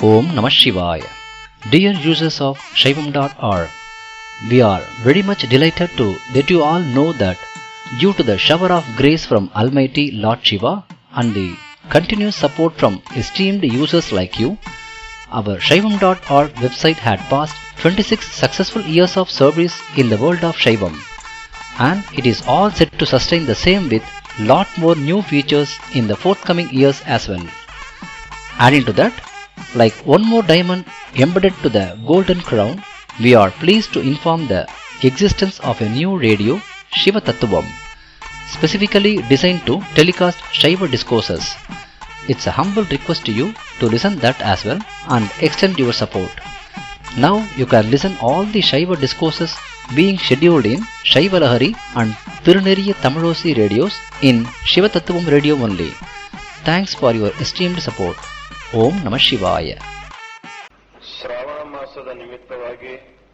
Om Namah Shivaya. Dear users of Shaivam.org, we are very much delighted to let you all know that due to the shower of grace from Almighty Lord Shiva and the continuous support from esteemed users like you, our Shaivam.org website had passed 26 successful years of service in the world of Shaivam and it is all set to sustain the same with lot more new features in the forthcoming years as well. Adding to that, like one more diamond embedded to the golden crown, we are pleased to inform the existence of a new radio, Shiva Tattvam, specifically designed to telecast Shiva discourses. It's a humble request to you to listen that as well and extend your support. Now you can listen all the Shiva discourses being scheduled in Shiva Lahari and Tiruneriya Tamilosi radios in Shiva Tattvam radio only. Thanks for your esteemed support. ಓಂ ನಮಃ ಶಿವಾಯ ಶ್ರಾವಣ ಮಾಸದ ನಿಮಿತ್ತವಾಗಿ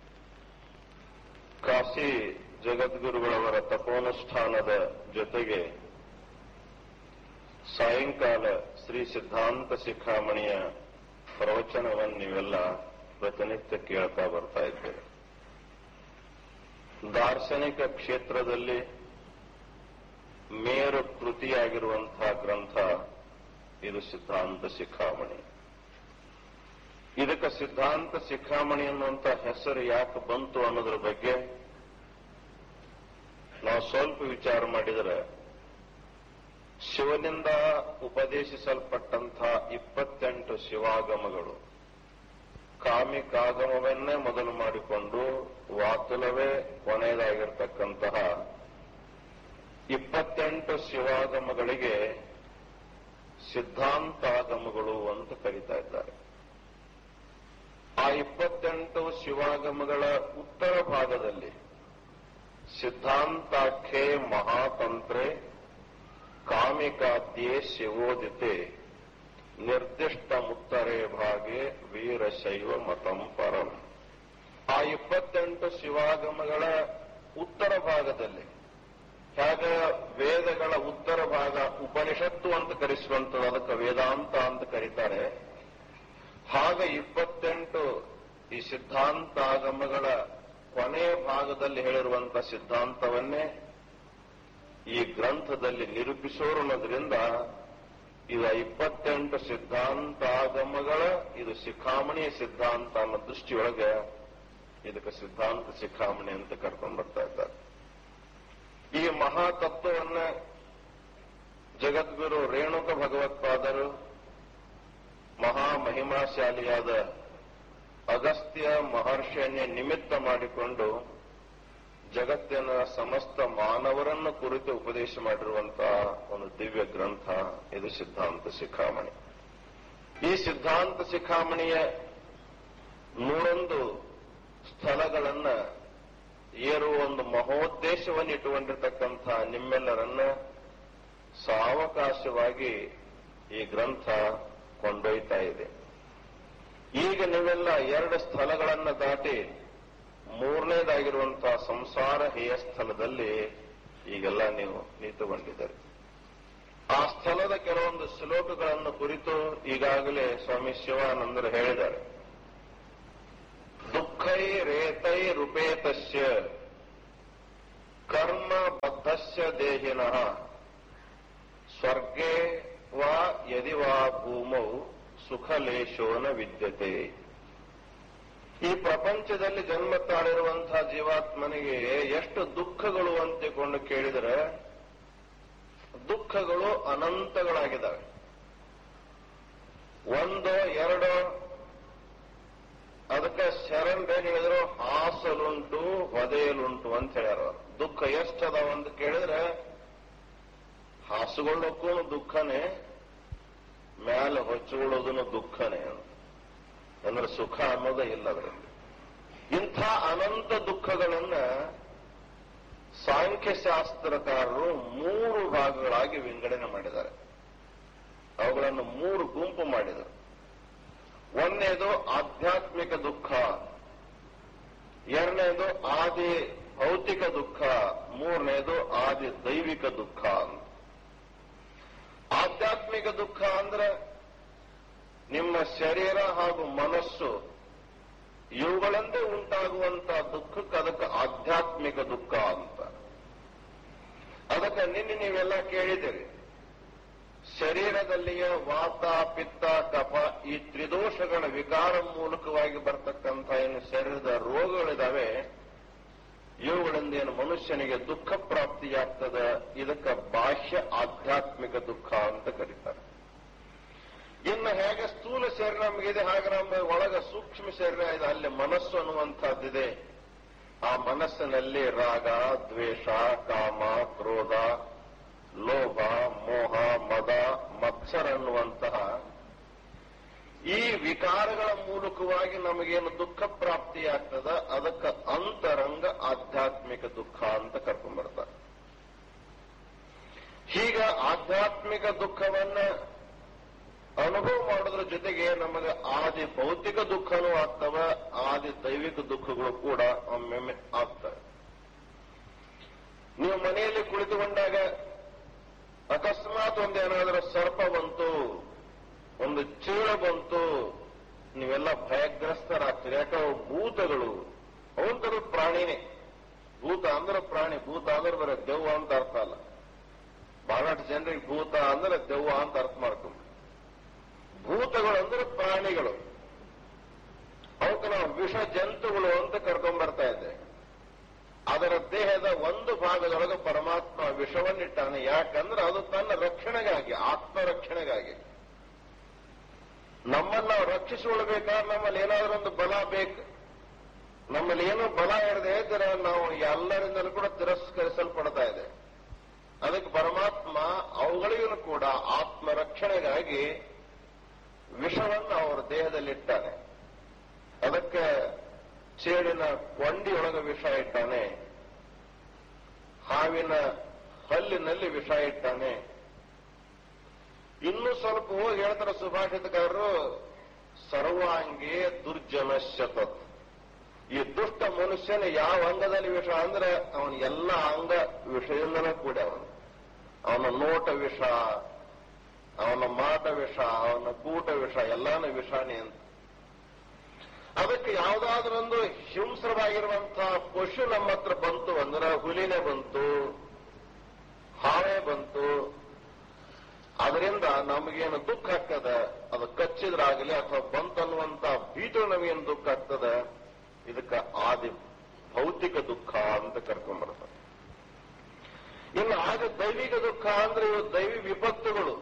ಕಾಶಿ ಜಗದ್ಗುರುಗಳವರ ತಪೋನುಷ್ಠಾನದ ಜೊತೆಗೆ ಸಾಯಂಕಾಲ ಶ್ರೀ ಸಿದ್ಧಾಂತ ಶಿಖಾಮಣಿಯ ಪ್ರವಚನವನ್ನು ನೀವೆಲ್ಲ ಪ್ರತಿನಿತ್ಯ ಕೇಳ್ತಾ ಬರ್ತಾ ಇದ್ದೇವೆ ದಾರ್ಶನಿಕ ಕ್ಷೇತ್ರದಲ್ಲಿ ಮೇರು ಕೃತಿಯಾಗಿರುವಂತಹ ಗ್ರಂಥ ಇದು ಸಿದ್ಧಾಂತ ಶಿಖಾಮಣಿ ಇದಕ್ಕೆ ಸಿದ್ಧಾಂತ ಶಿಖಾಮಣಿ ಅನ್ನುವಂತ ಹೆಸರು ಯಾಕೆ ಬಂತು ಅನ್ನೋದ್ರ ಬಗ್ಗೆ ನಾವು ಸ್ವಲ್ಪ ವಿಚಾರ ಮಾಡಿದರೆ ಶಿವನಿಂದ ಉಪದೇಶಿಸಲ್ಪಟ್ಟಂಥ ಇಪ್ಪತ್ತೆಂಟು ಶಿವಾಗಮಗಳು ಕಾಮಿಕಾಗಮವನ್ನೇ ಮೊದಲು ಮಾಡಿಕೊಂಡು ವಾತುಲವೇ ಕೊನೆಯದಾಗಿರ್ತಕ್ಕಂತಹ ಇಪ್ಪತ್ತೆಂಟು ಶಿವಾಗಮಗಳಿಗೆ ಸಿದ್ಧಾಂತಾಗಮಗಳು ಅಂತ ಕರೀತಾ ಇದ್ದಾರೆ ಆ ಇಪ್ಪತ್ತೆಂಟು ಶಿವಾಗಮಗಳ ಉತ್ತರ ಭಾಗದಲ್ಲಿ ಸಿದ್ಧಾಂತಾಖ್ಯೆ ಮಹಾತಂತ್ರೆ ಕಾಮಿಕಾದ್ಯೆ ಶಿವೋದಿತೆ ನಿರ್ದಿಷ್ಟ ಮುತ್ತರೆ ಭಾಗೆ ವೀರಶೈವ ಮತಂ ಪರಂ ಆ ಇಪ್ಪತ್ತೆಂಟು ಶಿವಾಗಮಗಳ ಉತ್ತರ ಭಾಗದಲ್ಲಿ ಹೇಗ ವೇದಗಳ ಉತ್ತರ ಭಾಗ ಉಪನಿಷತ್ತು ಅಂತ ಕರೆಸುವಂಥದ್ದು ಅದಕ್ಕೆ ವೇದಾಂತ ಅಂತ ಕರೀತಾರೆ ಹಾಗ ಇಪ್ಪತ್ತೆಂಟು ಈ ಸಿದ್ಧಾಂತಾಗಮಗಳ ಕೊನೆಯ ಭಾಗದಲ್ಲಿ ಹೇಳಿರುವಂತಹ ಸಿದ್ಧಾಂತವನ್ನೇ ಈ ಗ್ರಂಥದಲ್ಲಿ ನಿರೂಪಿಸೋರು ಅನ್ನೋದ್ರಿಂದ ಇದು ಇಪ್ಪತ್ತೆಂಟು ಸಿದ್ಧಾಂತಾಗಮಗಳ ಇದು ಶಿಖಾಮಣಿಯ ಸಿದ್ಧಾಂತ ಅನ್ನೋ ದೃಷ್ಟಿಯೊಳಗೆ ಇದಕ್ಕೆ ಸಿದ್ಧಾಂತ ಶಿಖಾಮಣಿ ಅಂತ ಕರ್ಕೊಂಡು ಬರ್ತಾ ಇದ್ದಾರೆ ಈ ಮಹಾತತ್ವವನ್ನ ಜಗದ್ಗುರು ರೇಣುಕ ಭಗವತ್ಪಾದರು ಮಹಾಮಹಿಮಾಶಾಲಿಯಾದ ಅಗಸ್ತ್ಯ ಮಹರ್ಷಿಯನ್ನೇ ನಿಮಿತ್ತ ಮಾಡಿಕೊಂಡು ಜಗತ್ತಿನ ಸಮಸ್ತ ಮಾನವರನ್ನು ಕುರಿತು ಉಪದೇಶ ಮಾಡಿರುವಂತಹ ಒಂದು ದಿವ್ಯ ಗ್ರಂಥ ಇದು ಸಿದ್ಧಾಂತ ಶಿಖಾಮಣಿ ಈ ಸಿದ್ಧಾಂತ ಶಿಖಾಮಣಿಯ ನೂರೊಂದು ಸ್ಥಳಗಳನ್ನ ಏರುವ ಒಂದು ಮಹೋದ್ದೇಶವನ್ನು ಇಟ್ಟುಕೊಂಡಿರ್ತಕ್ಕಂಥ ನಿಮ್ಮೆಲ್ಲರನ್ನ ಸಾವಕಾಶವಾಗಿ ಈ ಗ್ರಂಥ ಕೊಂಡೊಯ್ತಾ ಇದೆ ಈಗ ನೀವೆಲ್ಲ ಎರಡು ಸ್ಥಳಗಳನ್ನ ದಾಟಿ ಮೂರನೇದಾಗಿರುವಂತಹ ಸಂಸಾರ ಹೇಯ ಸ್ಥಳದಲ್ಲಿ ಈಗೆಲ್ಲ ನೀವು ನಿಂತುಕೊಂಡಿದ್ದೀರಿ ಆ ಸ್ಥಳದ ಕೆಲವೊಂದು ಶ್ಲೋಕಗಳನ್ನು ಕುರಿತು ಈಗಾಗಲೇ ಸ್ವಾಮಿ ಶಿವಾನಂದರು ಹೇಳಿದ್ದಾರೆ ದುಃಖೈ ರೇತೈ ರೂಪೇತಸ್ಯ ಕರ್ಮ ಬದ್ಧಸ್ಯ ದೇಹಿನಃ ಸ್ವರ್ಗೇ ವಾ ಯದಿ ವಾ ಭೂಮೌ ಸುಖಲೇಶೋನ ವಿದ್ಯತೆ ಈ ಪ್ರಪಂಚದಲ್ಲಿ ಜನ್ಮ ತಾಳಿರುವಂತಹ ಜೀವಾತ್ಮನಿಗೆ ಎಷ್ಟು ದುಃಖಗಳು ಅಂತಿಕೊಂಡು ಕೇಳಿದರೆ ದುಃಖಗಳು ಅನಂತಗಳಾಗಿದ್ದಾವೆ ಒಂದು ಎರಡು ಅದಕ್ಕೆ ಶರಣ್ ಏನ್ ಹೇಳಿದ್ರು ಹಾಸಲುಂಟು ಹೊದೆಯಲುಂಟು ಅಂತ ಹೇಳ್ಯಾರ ದುಃಖ ಎಷ್ಟದಾವ ಅಂತ ಕೇಳಿದ್ರೆ ಹಾಸುಕೊಳ್ಳೋಕ್ಕೂ ದುಃಖನೇ ಮ್ಯಾಲ ಹೊಚ್ಕೊಳ್ಳೋದನ್ನು ದುಃಖನೇ ಅಂದ್ರೆ ಸುಖ ಅನ್ನೋದೇ ಇಲ್ಲ ಅದರಲ್ಲಿ ಇಂಥ ಅನಂತ ದುಃಖಗಳನ್ನ ಸಾಂಖ್ಯಶಾಸ್ತ್ರಕಾರರು ಮೂರು ಭಾಗಗಳಾಗಿ ವಿಂಗಡಣೆ ಮಾಡಿದ್ದಾರೆ ಅವುಗಳನ್ನು ಮೂರು ಗುಂಪು ಮಾಡಿದರು ಒಂದನೇದು ಆಧ್ಯಾತ್ಮಿಕ ದುಃಖ ಎರಡನೇದು ಆದಿ ಭೌತಿಕ ದುಃಖ ಮೂರನೇದು ಆದಿ ದೈವಿಕ ದುಃಖ ಅಂತ ಆಧ್ಯಾತ್ಮಿಕ ದುಃಖ ಅಂದ್ರೆ ನಿಮ್ಮ ಶರೀರ ಹಾಗೂ ಮನಸ್ಸು ಇವುಗಳಂತೆ ಉಂಟಾಗುವಂತ ದುಃಖಕ್ಕೆ ಅದಕ್ಕೆ ಆಧ್ಯಾತ್ಮಿಕ ದುಃಖ ಅಂತ ಅದಕ್ಕೆ ನಿನ್ನೆ ನೀವೆಲ್ಲ ಕೇಳಿದಿರಿ ಶರೀರದಲ್ಲಿಯ ವಾತ ಪಿತ್ತ ಕಫ ಈ ತ್ರಿದೋಷಗಳ ವಿಕಾರ ಮೂಲಕವಾಗಿ ಬರ್ತಕ್ಕಂಥ ಏನು ಶರೀರದ ರೋಗಗಳಿದಾವೆ ಇವುಗಳಿಂದ ಏನು ಮನುಷ್ಯನಿಗೆ ದುಃಖ ಪ್ರಾಪ್ತಿಯಾಗ್ತದ ಇದಕ್ಕೆ ಬಾಹ್ಯ ಆಧ್ಯಾತ್ಮಿಕ ದುಃಖ ಅಂತ ಕರೀತಾರೆ ಇನ್ನು ಹೇಗೆ ಸ್ಥೂಲ ಶರೀರ ನಮಗಿದೆ ಹಾಗೆ ನಮ್ಮ ಒಳಗ ಸೂಕ್ಷ್ಮ ಶರೀರ ಇದೆ ಅಲ್ಲಿ ಮನಸ್ಸು ಅನ್ನುವಂಥದ್ದಿದೆ ಆ ಮನಸ್ಸಿನಲ್ಲಿ ರಾಗ ದ್ವೇಷ ಕಾಮ ಕ್ರೋಧ ಲೋಭ ಮೋಹ ಮದ ಮತ್ಸರ ಅನ್ನುವಂತಹ ಈ ವಿಕಾರಗಳ ಮೂಲಕವಾಗಿ ನಮಗೇನು ದುಃಖ ಪ್ರಾಪ್ತಿಯಾಗ್ತದ ಅದಕ್ಕೆ ಅಂತರಂಗ ಆಧ್ಯಾತ್ಮಿಕ ದುಃಖ ಅಂತ ಕರ್ಕೊಂಡ್ಬರ್ತಾರೆ ಹೀಗ ಆಧ್ಯಾತ್ಮಿಕ ದುಃಖವನ್ನ ಅನುಭವ ಮಾಡೋದ್ರ ಜೊತೆಗೆ ನಮಗೆ ಆದಿ ಭೌತಿಕ ದುಃಖನೂ ಆಗ್ತವ ಆದಿ ದೈವಿಕ ದುಃಖಗಳು ಕೂಡ ಒಮ್ಮೆಮ್ಮೆ ಆಗ್ತವೆ ನೀವು ಮನೆಯಲ್ಲಿ ಕುಳಿತುಕೊಂಡಾಗ ಅಕಸ್ಮಾತ್ ಒಂದೇನಾದರೂ ಸರ್ಪ ಬಂತು ಒಂದು ಚೀಳ ಬಂತು ನೀವೆಲ್ಲ ಭಯಗ್ರಸ್ತರಾಗ್ತೀರಿ ಯಾಕೆ ಅವು ಭೂತಗಳು ಅವಂತರ ಪ್ರಾಣಿನೇ ಭೂತ ಅಂದ್ರೆ ಪ್ರಾಣಿ ಭೂತ ಅಂದ್ರೆ ಬರೀ ದೆವ್ವ ಅಂತ ಅರ್ಥ ಅಲ್ಲ ಬಹಳಷ್ಟು ಜನರಿಗೆ ಭೂತ ಅಂದ್ರೆ ದೆವ್ವ ಅಂತ ಅರ್ಥ ಮಾಡ್ಕೊಂಡು ಭೂತಗಳು ಅಂದ್ರೆ ಪ್ರಾಣಿಗಳು ಅವಕ್ಕೆ ನಾವು ವಿಷ ಜಂತುಗಳು ಅಂತ ಕರ್ಕೊಂಡ್ಬರ್ತಾ ಇದ್ದೆ ಅದರ ದೇಹದ ಒಂದು ಭಾಗದೊಳಗೆ ಪರಮಾತ್ಮ ವಿಷವನ್ನಿಟ್ಟಾನೆ ಯಾಕಂದ್ರೆ ಅದು ತನ್ನ ರಕ್ಷಣೆಗಾಗಿ ಆತ್ಮರಕ್ಷಣೆಗಾಗಿ ನಮ್ಮನ್ನು ನಾವು ರಕ್ಷಿಸಿಕೊಳ್ಬೇಕಾದ್ರೆ ನಮ್ಮಲ್ಲಿ ಏನಾದ್ರೂ ಒಂದು ಬಲ ಬೇಕು ನಮ್ಮಲ್ಲಿ ಏನೋ ಬಲ ಇರದೆ ಇದ್ರೆ ನಾವು ಎಲ್ಲರಿಂದಲೂ ಕೂಡ ತಿರಸ್ಕರಿಸಲ್ಪಡ್ತಾ ಇದೆ ಅದಕ್ಕೆ ಪರಮಾತ್ಮ ಅವುಗಳಿಗೂ ಕೂಡ ಆತ್ಮರಕ್ಷಣೆಗಾಗಿ ವಿಷವನ್ನು ಅವರ ದೇಹದಲ್ಲಿಟ್ಟಾನೆ ಅದಕ್ಕೆ ಚೇಳಿನ ಕೊಂಡಿಯೊಳಗೆ ವಿಷ ಇಟ್ಟಾನೆ ಹಾವಿನ ಹಲ್ಲಿನಲ್ಲಿ ವಿಷ ಇಟ್ಟಾನೆ ಇನ್ನೂ ಸ್ವಲ್ಪ ಹೋಗಿ ಹೇಳ್ತಾರೆ ಸುಭಾಷಿತಕಾರರು ಸರ್ವಾಂಗಿ ದುರ್ಜನ ಶತತ್ ಈ ದುಷ್ಟ ಮನುಷ್ಯನ ಯಾವ ಅಂಗದಲ್ಲಿ ವಿಷ ಅಂದ್ರೆ ಅವನ ಎಲ್ಲ ಅಂಗ ವಿಷಯಿಂದನೇ ಕೂಡ ಅವನು ಅವನ ನೋಟ ವಿಷ ಅವನ ಮಾಟ ವಿಷ ಅವನ ಕೂಟ ವಿಷ ಎಲ್ಲಾನು ವಿಷಾನೇ ಅಂತ ಅದಕ್ಕೆ ಯಾವುದಾದ್ರೊಂದು ಹಿಂಸ್ರವಾಗಿರುವಂತಹ ಪಶು ನಮ್ಮ ಹತ್ರ ಬಂತು ಅಂದ್ರೆ ಹುಲಿನೇ ಬಂತು ಹಾವೇ ಬಂತು ಅದರಿಂದ ನಮಗೇನು ದುಃಖ ಆಗ್ತದ ಅದು ಕಚ್ಚಿದ್ರಾಗಲಿ ಅಥವಾ ಬಂತನ್ನುವಂತ ಭೀತು ನಮಗೇನು ದುಃಖ ಆಗ್ತದ ಇದಕ್ಕೆ ಆದಿ ಭೌತಿಕ ದುಃಖ ಅಂತ ಕರ್ಕೊಂಡ್ಬರ್ತಾರೆ ಇನ್ನು ಆಗ ದೈವಿಕ ದುಃಖ ಅಂದ್ರೆ ಇವು ದೈವಿ ವಿಪತ್ತುಗಳು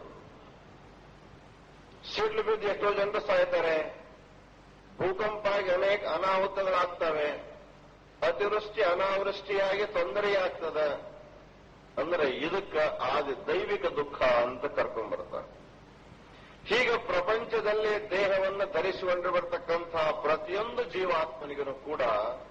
ಸಿಡ್ಲು ಬಿದ್ದು ಎಷ್ಟೋ ಜನರು ಸಾಯ್ತಾರೆ ಭೂಕಂಪ ಆಗಿ ಅನೇಕ ಅನಾಹುತಗಳಾಗ್ತವೆ ಅತಿವೃಷ್ಟಿ ಅನಾವೃಷ್ಟಿಯಾಗಿ ತೊಂದರೆಯಾಗ್ತದೆ ಅಂದ್ರೆ ಇದಕ್ಕ ಆದಿ ದೈವಿಕ ದುಃಖ ಅಂತ ಕರ್ಕೊಂಡ್ಬರ್ತಾರೆ ಹೀಗೆ ಪ್ರಪಂಚದಲ್ಲಿ ದೇಹವನ್ನು ಧರಿಸಿಕೊಂಡು ಬರ್ತಕ್ಕಂತಹ ಪ್ರತಿಯೊಂದು ಜೀವಾತ್ಮನಿಗೂ ಕೂಡ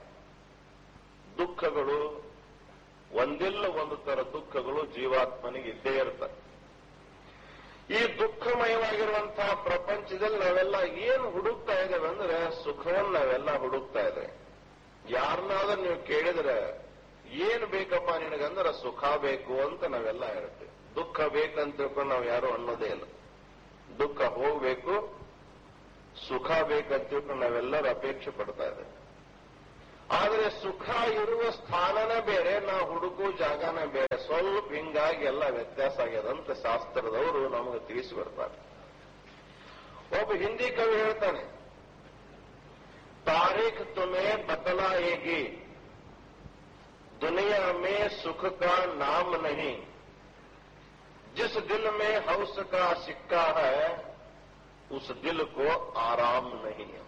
ದುಃಖಗಳು ಒಂದಿಲ್ಲ ಒಂದು ತರ ದುಃಖಗಳು ಜೀವಾತ್ಮನಿಗೆ ಇದ್ದೇ ಇರ್ತವೆ ಈ ದುಃಖಮಯವಾಗಿರುವಂತಹ ಪ್ರಪಂಚದಲ್ಲಿ ನಾವೆಲ್ಲ ಏನು ಹುಡುಕ್ತಾ ಇದ್ದೇವೆ ಅಂದ್ರೆ ಸುಖವನ್ನು ನಾವೆಲ್ಲ ಹುಡುಕ್ತಾ ಇದ್ದೇವೆ ಯಾರನ್ನಾದ್ರೂ ನೀವು ಕೇಳಿದ್ರೆ ಏನ್ ಬೇಕಪ್ಪ ನಿನಗಂದ್ರೆ ಸುಖ ಬೇಕು ಅಂತ ನಾವೆಲ್ಲ ಹೇಳ್ತೇವೆ ದುಃಖ ಬೇಕಂತ ತಿಳ್ಕೊಂಡು ನಾವು ಯಾರು ಅನ್ನೋದೇ ಇಲ್ಲ ದುಃಖ ಹೋಗ್ಬೇಕು ಸುಖ ಬೇಕಂತ ತಿಳ್ಕೊಂಡು ನಾವೆಲ್ಲರೂ ಅಪೇಕ್ಷೆ ಪಡ್ತಾ ಇದ್ದೇವೆ ಆದರೆ ಸುಖ ಇರುವ ಸ್ಥಾನನೇ ಬೇರೆ ನಾವು ಹುಡುಕೋ ಜಾಗನೇ ಬೇರೆ ಸ್ವಲ್ಪ ಹಿಂಗಾಗಿ ಎಲ್ಲ ವ್ಯತ್ಯಾಸ ಆಗ್ಯದಂತ ಶಾಸ್ತ್ರದವರು ನಮಗೆ ತಿಳಿಸಿಕೊಡ್ತಾರೆ ಒಬ್ಬ ಹಿಂದಿ ಕವಿ ಹೇಳ್ತಾನೆ ತಾರೀಖ್ ತುಮೇ ಬದಲಾएगी दुनिया में सुख का नाम नहीं जिस दिल में हौस का सिक्का है उस दिल को आराम नहीं है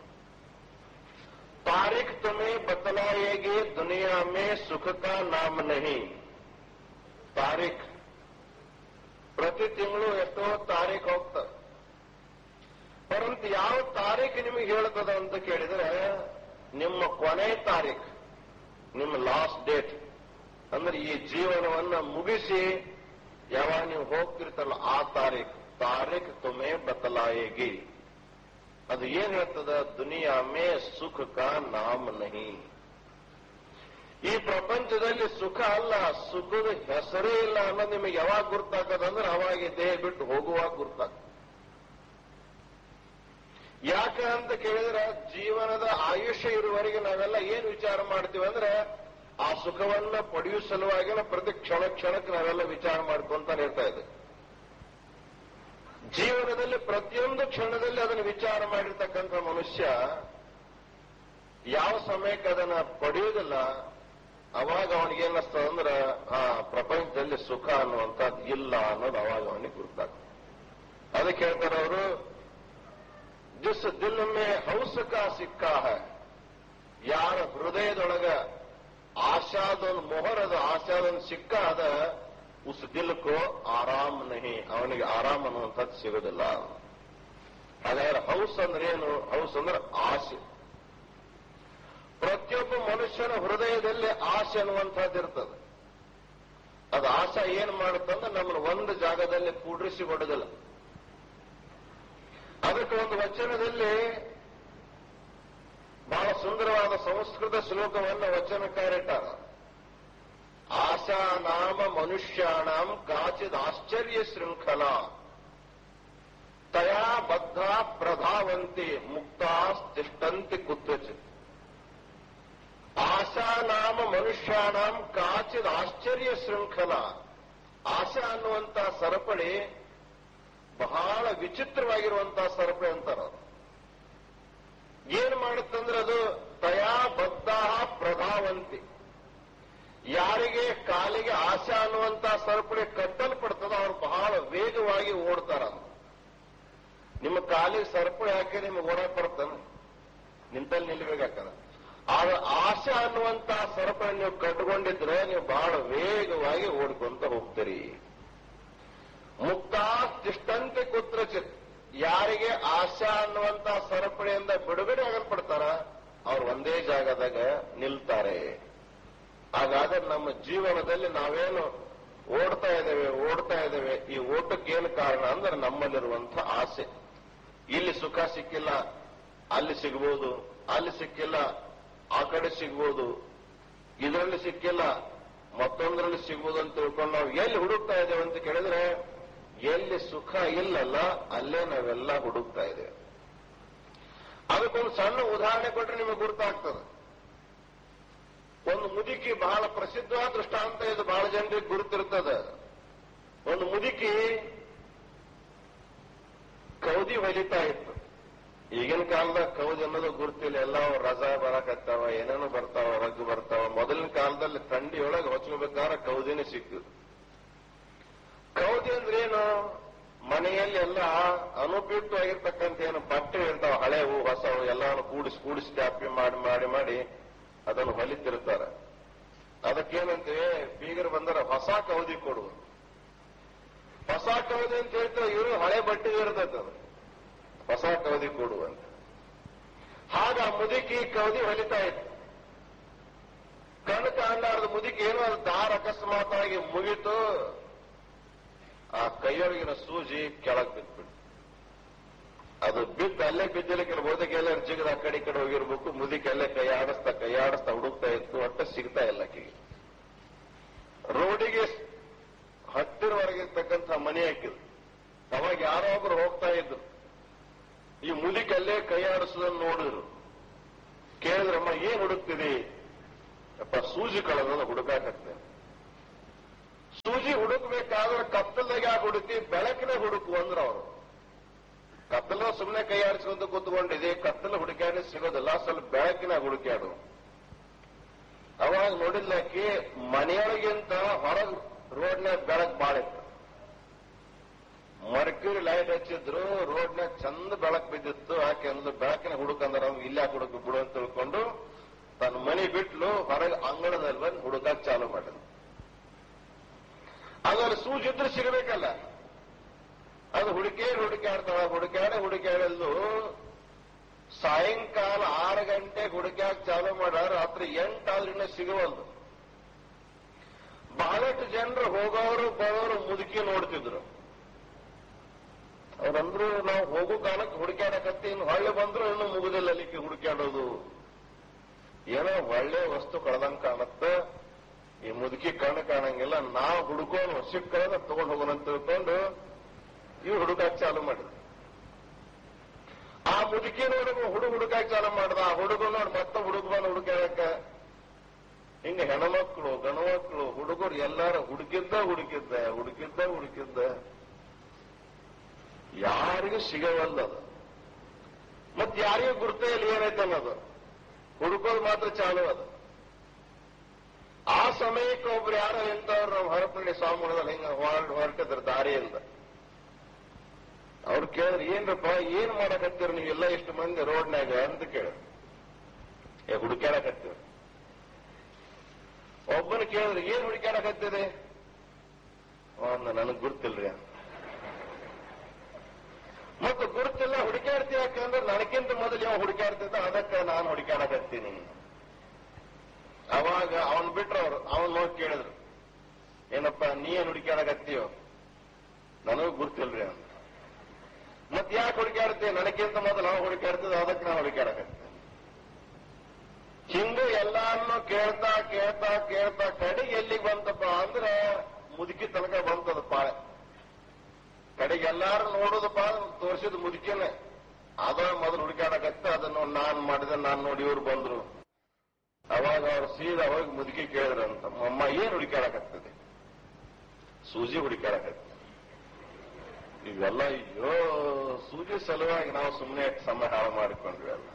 तारीख तुम्हें बतलाएगी दुनिया में सुख का नाम नहीं ತಾರೀಖ್ ಪ್ರತಿ ತಿಂಗಳು ಎಷ್ಟೋ ತಾರೀಖ್ ಹೋಗ್ತದೆ ಪರಂತು ಯಾವ ತಾರೀಖ್ ನಿಮಗೆ ಹೇಳ್ತದ ಅಂತ ಕೇಳಿದ್ರೆ ನಿಮ್ಮ ಕೊನೆ ತಾರೀಖ್ ನಿಮ್ಮ ಲಾಸ್ಟ್ ಡೇಟ್ ಅಂದ್ರೆ ಈ ಜೀವನವನ್ನ ಮುಗಿಸಿ ಯಾವಾಗ ನೀವು ಹೋಗ್ತಿರ್ತಲ್ಲ ಆ ತಾರೀಖ್ ತಾರೀಖ್ ತುಮೇ ಬದಲಾएगी ಅದು ಏನ್ ಹೇಳ್ತದ ದುನಿಯಾ ಮೇ ಸುಖ ಕಾ ನಾಮ ನಹಿ ಈ ಪ್ರಪಂಚದಲ್ಲಿ ಸುಖ ಅಲ್ಲ ಸುಖದ ಹೆಸರೇ ಇಲ್ಲ ಅನ್ನೋದು ನಿಮಗೆ ಯಾವಾಗ ಗುರ್ತಾಗದಂದ್ರೆ ಅವಾಗ ಈ ದೇಹ ಬಿಟ್ಟು ಹೋಗುವಾಗ ಗುರ್ತಾಗ ಯಾಕೆ ಅಂತ ಕೇಳಿದ್ರೆ ಜೀವನದ ಆಯುಷ್ಯ ಇರುವವರೆಗೆ ನಾವೆಲ್ಲ ಏನ್ ವಿಚಾರ ಮಾಡ್ತೀವಿ ಅಂದ್ರೆ ಆ ಸುಖವನ್ನ ಪಡೆಯುವ ಸಲುವಾಗಿನ ಪ್ರತಿ ಕ್ಷಣ ಕ್ಷಣಕ್ಕೆ ನಾವೆಲ್ಲ ವಿಚಾರ ಮಾಡ್ಕೊಂತಾನೆ ಇರ್ತಾ ಇದೆ ಜೀವನದಲ್ಲಿ ಪ್ರತಿಯೊಂದು ಕ್ಷಣದಲ್ಲಿ ಅದನ್ನು ವಿಚಾರ ಮಾಡಿರ್ತಕ್ಕಂಥ ಮನುಷ್ಯ ಯಾವ ಸಮಯಕ್ಕೆ ಅದನ್ನ ಪಡೆಯುವುದಿಲ್ಲ ಅವಾಗ ಅವನಿಗೆ ಏನಿಸ್ತದ ಅಂದ್ರೆ ಆ ಪ್ರಪಂಚದಲ್ಲಿ ಸುಖ ಅನ್ನುವಂಥದ್ದು ಇಲ್ಲ ಅನ್ನೋದು ಅವಾಗ ಅವನಿಗೆ ಗುರುತಾಗ್ತದೆ ಅದಕ್ಕೆ ಹೇಳ್ತಾರೆ ಅವರು ಜಿಸ್ ದಿಲ್ ಮೇ ಹೌಸ ಕಾ ಸಿಕ್ಕಾ ಹೈ ಯಾರ ಹೃದಯದೊಳಗ ಆಶಾದೊಂದು ಮೊಹರದ ಆಶಾದೊಂದು ಸಿಕ್ಕ ಅದ ಉಸ್ ದಿಲ್ಕೋ ಆರಾಮ್ ನಹಿ ಅವನಿಗೆ ಆರಾಮ್ ಅನ್ನುವಂಥದ್ದು ಸಿಗೋದಿಲ್ಲ ಹಾಗಾದ್ರೆ ಹೌಸ್ ಅಂದ್ರೆ ಏನು ಹೌಸ್ ಅಂದ್ರೆ ಆಸೆ ಪ್ರತಿಯೊಬ್ಬ ಮನುಷ್ಯನ ಹೃದಯದಲ್ಲಿ ಆಸೆ ಅನ್ನುವಂಥದ್ದು ಇರ್ತದೆ ಅದು ಆಸೆ ಏನ್ ಮಾಡುತ್ತಂದ್ರೆ ನಮ್ಮನ್ನು ಒಂದು ಜಾಗದಲ್ಲಿ ಕೂಡ್ರಿಸಿಕೊಡೋದಿಲ್ಲ ಅದಕ್ಕೆ ಒಂದು ವಚನದಲ್ಲಿ ಬಹಳ ಸುಂದರವಾದ ಸಂಸ್ಕೃತ ಶ್ಲೋಕವನ್ನು ವಚನಕಾರಿಟ್ಟಾರ ಆಶಾ ನಾಮ ಮನುಷ್ಯಾಣಂ ಕಾಚಿದ್ ಆಶ್ಚರ್ಯ ಶೃಂಖಲ ತಯಾ ಬದ್ಧ ಪ್ರಧಾವಂತಿ ಮುಕ್ತಾಸ್ತಿಷ್ಟಂತಿ ಕುತ್ರಚಿತ್ ಆಶಾ ನಾಮ ಮನುಷ್ಯಾಣಂ ಕಾಚಿದ್ ಆಶ್ಚರ್ಯ ಶೃಂಖಲ ಆಶಾ ಅನ್ನುವಂತ ಸರಪಳಿ ಬಹಳ ವಿಚಿತ್ರವಾಗಿರುವಂತಹ ಸರಪಳಿ ಅಂತಾರ ಅದು. ಏನ್ ಮಾಡುತ್ತಂದ್ರೆ ಅದು ತಯಾ ಬದ್ಧ ಪ್ರಧಾವಂತಿ ಯಾರಿಗೆ ಕಾಲಿಗೆ ಆಶಾ ಅನ್ನುವಂತ ಸರಪಳಿ ಕಟ್ಟಲ್ಪಡ್ತದೋ ಅವ್ರು ಬಹಳ ವೇಗವಾಗಿ ಓಡ್ತಾರ ಅದು. ನಿಮ್ಮ ಕಾಲಿಗೆ ಸರಪಳಿ ಹಾಕಿ ನಿಮ್ಗೆ ಓಡಾಕ್ ಬರ್ತಾನೆ ನಿಂತಲ್ಲಿ ನಿಲ್ಬೇಕಾಗ್ತದ ಆಗ ಆಶಾ ಅನ್ನುವಂತ ಸರಪಳಿ ನೀವು ಕಟ್ಕೊಂಡಿದ್ರೆ ನೀವು ಬಹಳ ವೇಗವಾಗಿ ಓಡ್ಕೊಂತ ಹೋಗ್ತೀರಿ ಮುಕ್ತ ತಿಷ್ಟಂತೆ ಕುತ್ರಚಿತ್ ಯಾರಿಗೆ ಆಶಾ ಅನ್ನುವಂತ ಸರಪಳಿಯಿಂದ ಬಿಡುಗಡೆ ಆಗಲ್ಪಡ್ತಾರ ಅವ್ರು ಒಂದೇ ಜಾಗದಾಗ ನಿಲ್ತಾರೆ ಹಾಗಾದ್ರೆ ನಮ್ಮ ಜೀವನದಲ್ಲಿ ನಾವೇನು ಓಡ್ತಾ ಇದ್ದೇವೆ ಓಡ್ತಾ ಇದ್ದೇವೆ ಈ ಓಟಕ್ಕೆ ಏನು ಕಾರಣ ಅಂದ್ರೆ ನಮ್ಮಲ್ಲಿರುವಂತ ಆಸೆ ಇಲ್ಲಿ ಸುಖ ಸಿಕ್ಕಿಲ್ಲ ಅಲ್ಲಿ ಸಿಗ್ಬೋದು ಅಲ್ಲಿ ಸಿಕ್ಕಿಲ್ಲ ಆ ಕಡೆ ಸಿಗ್ಬೋದು ಇದರಲ್ಲಿ ಸಿಕ್ಕಿಲ್ಲ ಮತ್ತೊಂದರಲ್ಲಿ ಸಿಗ್ಬೋದು ಅಂತ ತಿಳ್ಕೊಂಡು ನಾವು ಎಲ್ಲಿ ಹುಡುಕ್ತಾ ಇದ್ದೇವೆ ಅಂತ ಕೇಳಿದ್ರೆ ಎಲ್ಲಿ ಸುಖ ಇಲ್ಲಲ್ಲ ಅಲ್ಲೇ ನಾವೆಲ್ಲ ಹುಡುಕ್ತಾ ಇದ್ದೇವೆ ಅದಕ್ಕೊಂದು ಸಣ್ಣ ಉದಾಹರಣೆ ಕೊಟ್ರೆ ನಿಮಗೆ ಗುರುತಾಗ್ತದೆ ಒಂದು ಮುದುಕಿ ಬಹಳ ಪ್ರಸಿದ್ಧವಾದ ದೃಷ್ಟಾಂತ ಇದು ಬಹಳ ಜನರಿಗೆ ಗುರುತಿರ್ತದೆ ಒಂದು ಮುದುಕಿ ಕೌದಿ ಹೊಲಿತಾ ಇತ್ತು ಈಗಿನ ಕಾಲದಾಗ ಕೌದಿ ಅನ್ನೋದು ಗುರುತಿಲ್ಲ ಎಲ್ಲ ರಜಾ ಬರಕತ್ತಾವ ಏನೇನೋ ಬರ್ತಾವ ರಗ್ಗು ಬರ್ತಾವ ಮೊದಲಿನ ಕಾಲದಲ್ಲಿ ಥಂಡಿಯೊಳಗೆ ಹೊಚ್ಕೋಬೇಕಾದ್ರೆ ಕೌದಿನೇ ಸಿಕ್ಕಿದ್ರು ಕೌದಿ ಅಂದ್ರೆ ಏನು ಮನೆಯಲ್ಲಿ ಎಲ್ಲ ಅನುಪಯುಕ್ತವಾಗಿರ್ತಕ್ಕಂಥ ಏನು ಬಟ್ಟೆ ಇರ್ತಾವ ಹಳೆವು ಹೊಸವು ಎಲ್ಲಾನು ಕೂಡಿಸಿ ಕೂಡಿಸಿ ಟ್ಯಾಪಿ ಮಾಡಿ ಮಾಡಿ ಮಾಡಿ ಅದನ್ನು ಹೊಲಿತಿರ್ತಾರೆ ಅದಕ್ಕೇನಂತೀವಿ ಬೀಗರು ಬಂದರೆ ಹೊಸ ಕೌದಿ ಕೊಡು ಹೊಸ ಕೌದಿ ಅಂತ ಹೇಳ್ತಾರೆ ಇವರು ಹಳೆ ಬಟ್ಟೆ ಇರ್ತದೆ ಅದು ಹೊಸ ಕೌದಿ ಕೊಡು ಅಂತ ಹಾಗ ಆ ಮುದುಕಿ ಕೌದಿ ಹೊಲಿತಾ ಇತ್ತು ಕಣ್ಣು ಕಾಣಲಾರದ ಮುದುಕಿ ಏನೋ ಅದು ದಾರ ಅಕಸ್ಮಾತಾಗಿ ಮುಗಿತು ಆ ಕೈಯೊಳಗಿನ ಸೂಜಿ ಕೆಳಗ್ ಬಿದ್ಬಿಟ್ಟು ಅದು ಬಿದ್ದು ಅಲ್ಲೇ ಬಿದ್ದಿಲಿಕ್ಕೆ ಬೋಧಕ್ಕೆ ಎಲ್ಲ ಜಿಗದ ಆ ಕಡೆ ಈ ಕಡೆ ಹೋಗಿರ್ಬೇಕು ಮುದುಕಿ ಅಲ್ಲೇ ಕೈ ಆಡಿಸ್ತಾ ಕೈ ಆಡಿಸ್ತಾ ಹುಡುಕ್ತಾ ಇತ್ತು ಒಟ್ಟ ಸಿಗ್ತಾ ಇಲ್ಲ ಆಕೆಗೆ ರೋಡಿಗೆ ಹತ್ತಿರವರೆಗಿರ್ತಕ್ಕಂಥ ಮನೆ ಹಾಕಿದ್ರು ಅವಾಗ ಯಾರೋ ಒಬ್ರು ಹೋಗ್ತಾ ಇದ್ರು ಈ ಮುದುಕಿ ಅಲ್ಲೇ ಕೈ ಆಡಿಸೋದನ್ನ ನೋಡಿದ್ರು ಕೇಳಿದ್ರಮ್ಮ ಏನ್ ಹುಡುಕ್ತಿದಿ ಅಪ್ಪ ಸೂಜಿ ಕಳೆದ ಹುಡುಕಾಕತ್ತೆ ಸೂಜಿ ಹುಡುಕ್ಬೇಕಾದ್ರೆ ಕತ್ತಲ್ದಾಗ ಯಾಕೆ ಹುಡುಕಿ ಬೆಳಕಿನ ಹುಡುಕು ಅಂದ್ರ ಅವರು ಕತ್ತಲ ಸುಮ್ಮನೆ ಕೈ ಆಡಿಸ್ಕೊಂತ ಕೂತ್ಕೊಂಡಿದೆ ಕತ್ತಲ ಹುಡುಕ್ಯಾಡಿ ಸಿಗೋದಿಲ್ಲ ಸ್ವಲ್ಪ ಬೆಳಕಿನ ಹುಡುಕ್ಯಾಡು ಅವಾಗ ನೋಡಿದ್ಲಾಕಿ ಮನೆಯೊಳಗಿಂತ ಹೊರಗ್ ರೋಡ್ನ್ಯಾಗ ಬೆಳಕ್ ಬಾಳ ಇತ್ತು ಮರ್ಕ್ಯೂರಿ ಲೈಟ್ ಹಚ್ಚಿದ್ರು ರೋಡ್ನ್ಯಾಗ ಚಂದ ಬೆಳಕ್ ಬಿದ್ದಿತ್ತು ಆಕೆ ಅಂದ್ಲು ಬೆಳಕಿನ ಹುಡುಕಂದ್ರ ಅವ್ನು ಇಲ್ಲೇ ಹುಡುಕ ಬಿಡು ಅಂತ ತಿಳ್ಕೊಂಡು ತನ್ನ ಮನೆ ಬಿಟ್ಲು ಹೊರಗೆ ಅಂಗಳದಲ್ಲಿ ಬಂದು ಹುಡುಕಾಕ್ ಚಾಲು ಮಾಡಿದ್ರು ಅದ್ರಲ್ಲಿ ಸೂಜಿದ್ರೆ ಸಿಗಬೇಕಲ್ಲ ಅದು ಹುಡುಕೇರಿ ಹುಡುಕಾಡ್ತಾಳ ಹುಡುಕಾಡೆ ಹುಡುಕಾಡಲು ಸಾಯಂಕಾಲ ಆರು ಗಂಟೆ ಹುಡುಕ್ಯಾಕ್ ಚಾಲು ಮಾಡ ರಾತ್ರಿ ಎಂಟಾದ್ರಿಂದ ಸಿಗುವಲ್ದು ಬಹಳಷ್ಟು ಜನರು ಹೋಗೋರು ಬರೋರು ಮುದುಕಿ ನೋಡ್ತಿದ್ರು ಅವ್ರಂದ್ರು ನಾವು ಹೋಗೋ ಕಾಲಕ್ಕೆ ಹುಡುಕ್ಯಾಡಕತ್ತಿ ಇನ್ನು ಹೊಳ್ಳೆ ಬಂದ್ರು ಇನ್ನು ಮುಗುದಿಲ್ಲ ಅಲ್ಲಿಕ್ಕೆ ಹುಡುಕ್ಯಾಡೋದು ಏನೋ ಒಳ್ಳೆ ವಸ್ತು ಕಳೆದಂಗ್ ಕಾಣುತ್ತೆ ಈ ಮುದುಕಿ ಕಣ್ಣು ಕಾಣಂಗಿಲ್ಲ ನಾವು ಹುಡುಕೋನು ಸಿಕ್ಕದ ತಗೊಂಡು ಹೋಗೋಣ ಅಂತ ತಿಳ್ಕೊಂಡು ಇವ್ರು ಹುಡುಕಾಕ್ ಚಾಲು ಮಾಡಿದ್ರು ಆ ಮುದುಕಿ ನೋಡಿ ಹುಡುಗ ಹುಡುಕಾಕ್ ಚಾಲ ಮಾಡ್ದ ಆ ಹುಡುಗ ನೋಡಿ ಮತ್ತೆ ಹುಡುಗ ಬಂದು ಹುಡುಕಾಕ ಹಿಂಗ ಹೆಣ್ಮಕ್ಳು ಗಣಮಕ್ಳು ಹುಡುಗರು ಎಲ್ಲಾರು ಹುಡುಕಿದ್ದ ಹುಡುಕಿದ್ದ ಹುಡುಕಿದ್ದ ಹುಡುಕಿದ್ದ ಯಾರಿಗೂ ಸಿಗವಲ್ಲದು ಮತ್ ಯಾರಿಗೂ ಗುರುತೇ ಇಲ್ಲ ಏನೈತೆ ಅನ್ನೋದು ಹುಡುಕೋದು ಮಾತ್ರ ಚಾಲು ಅದು ಆ ಸಮಯಕ್ಕೆ ಒಬ್ರು ಯಾರೋ ಎಂತವ್ರು ನಮ್ಮ ಹೊರಪಳ್ಳಿ ಸ್ವಾಮಿಗಳಲ್ಲಿ ಹಿಂಗ ಹೊರ ಹೊರಟಿದ್ರು ದಾರಿಯಿಂದ ಅವ್ರು ಕೇಳಿದ್ರು ಏನ್ರಪ್ಪ ಏನ್ ಮಾಡಕತ್ತೀರ ನೀವೆಲ್ಲ ಇಷ್ಟು ಮಂದಿ ರೋಡ್ನಾಗ ಅಂತ ಕೇಳಿದ್ರು ಏ ಹುಡುಕ್ಯಾಡಕತ್ತೀರ ಒಬ್ಬನ ಕೇಳಿದ್ರೆ ಏನ್ ಹುಡುಕ್ಯಾಡಕತ್ತಿದೆ ಒಂದ್ ನನಗ್ ಗುರ್ತಿಲ್ರಿ ಅಂತ ಮತ್ತೆ ಗುರುತಿಲ್ಲ ಹುಡುಕಾಡ್ತಿ ಯಾಕಂದ್ರೆ ನನಗಿಂತ ಮೊದಲು ಯಾವ ಹುಡುಕಾಡ್ತಿದ್ದ ಅದಕ್ಕೆ ನಾನು ಹುಡುಕಾಡಕತ್ತೀನಿ ಅವಾಗ ಅವನ್ ಬಿಟ್ರು ಅವ್ರು ಅವನ್ ನೋಡಿ ಕೇಳಿದ್ರು ಏನಪ್ಪ ನೀ ಏನ್ ಹುಡುಕಾಡಕತ್ತೀಯೋ ನನಗೂ ಗುರ್ತಿಲ್ರಿ ಅಂತ ಮತ್ ಯಾಕೆ ಹುಡುಕಾಡ್ತಿ ನನಗಿಂತ ಮೊದಲು ನಾವು ಹುಡುಕಾಡ್ತಿದ್ದ ಅದಕ್ಕೆ ನಾನು ಹುಡುಕಾಡಕತ್ತೀನಿ ಹಿಂಗೆ ಎಲ್ಲಾರನ್ನು ಕೇಳ್ತಾ ಕೇಳ್ತಾ ಕೇಳ್ತಾ ಕಡೆಗೆ ಎಲ್ಲಿಗೆ ಬಂತಪ್ಪ ಅಂದ್ರೆ ಮುದುಕಿ ತನಕ ಬಂತದ ಪಾಳೆ ಕಡೆಗೆ ಎಲ್ಲಾರು ನೋಡೋದಪ್ಪ ತೋರಿಸಿದ ಮುದುಕಿನೇ ಅದ ಮೊದಲು ಹುಡುಕಾಡಕತ್ತ ಅದನ್ನು ನಾನ್ ಮಾಡಿದೆ ನಾನ್ ನೋಡಿ ಇವ್ರು ಬಂದ್ರು ಅವಾಗ ಅವ್ರು ಸೀದಾ ಹೋಗಿ ಮುದುಕಿ ಕೇಳಿದ್ರಂತ ಅಮ್ಮ ಏನ್ ಹುಡುಕಾಡಕತ್ತದೆ ಸೂಜಿ ಹುಡುಕಾಡಕತ್ತ ಇವೆಲ್ಲ ಅಯ್ಯೋ ಸೂಜಿ ಸಲುವಾಗಿ ನಾವು ಸುಮ್ಮನೆ ಸಮಯ ಹಾಳು ಮಾಡಿಕೊಂಡ್ವಿ ಅಲ್ಲ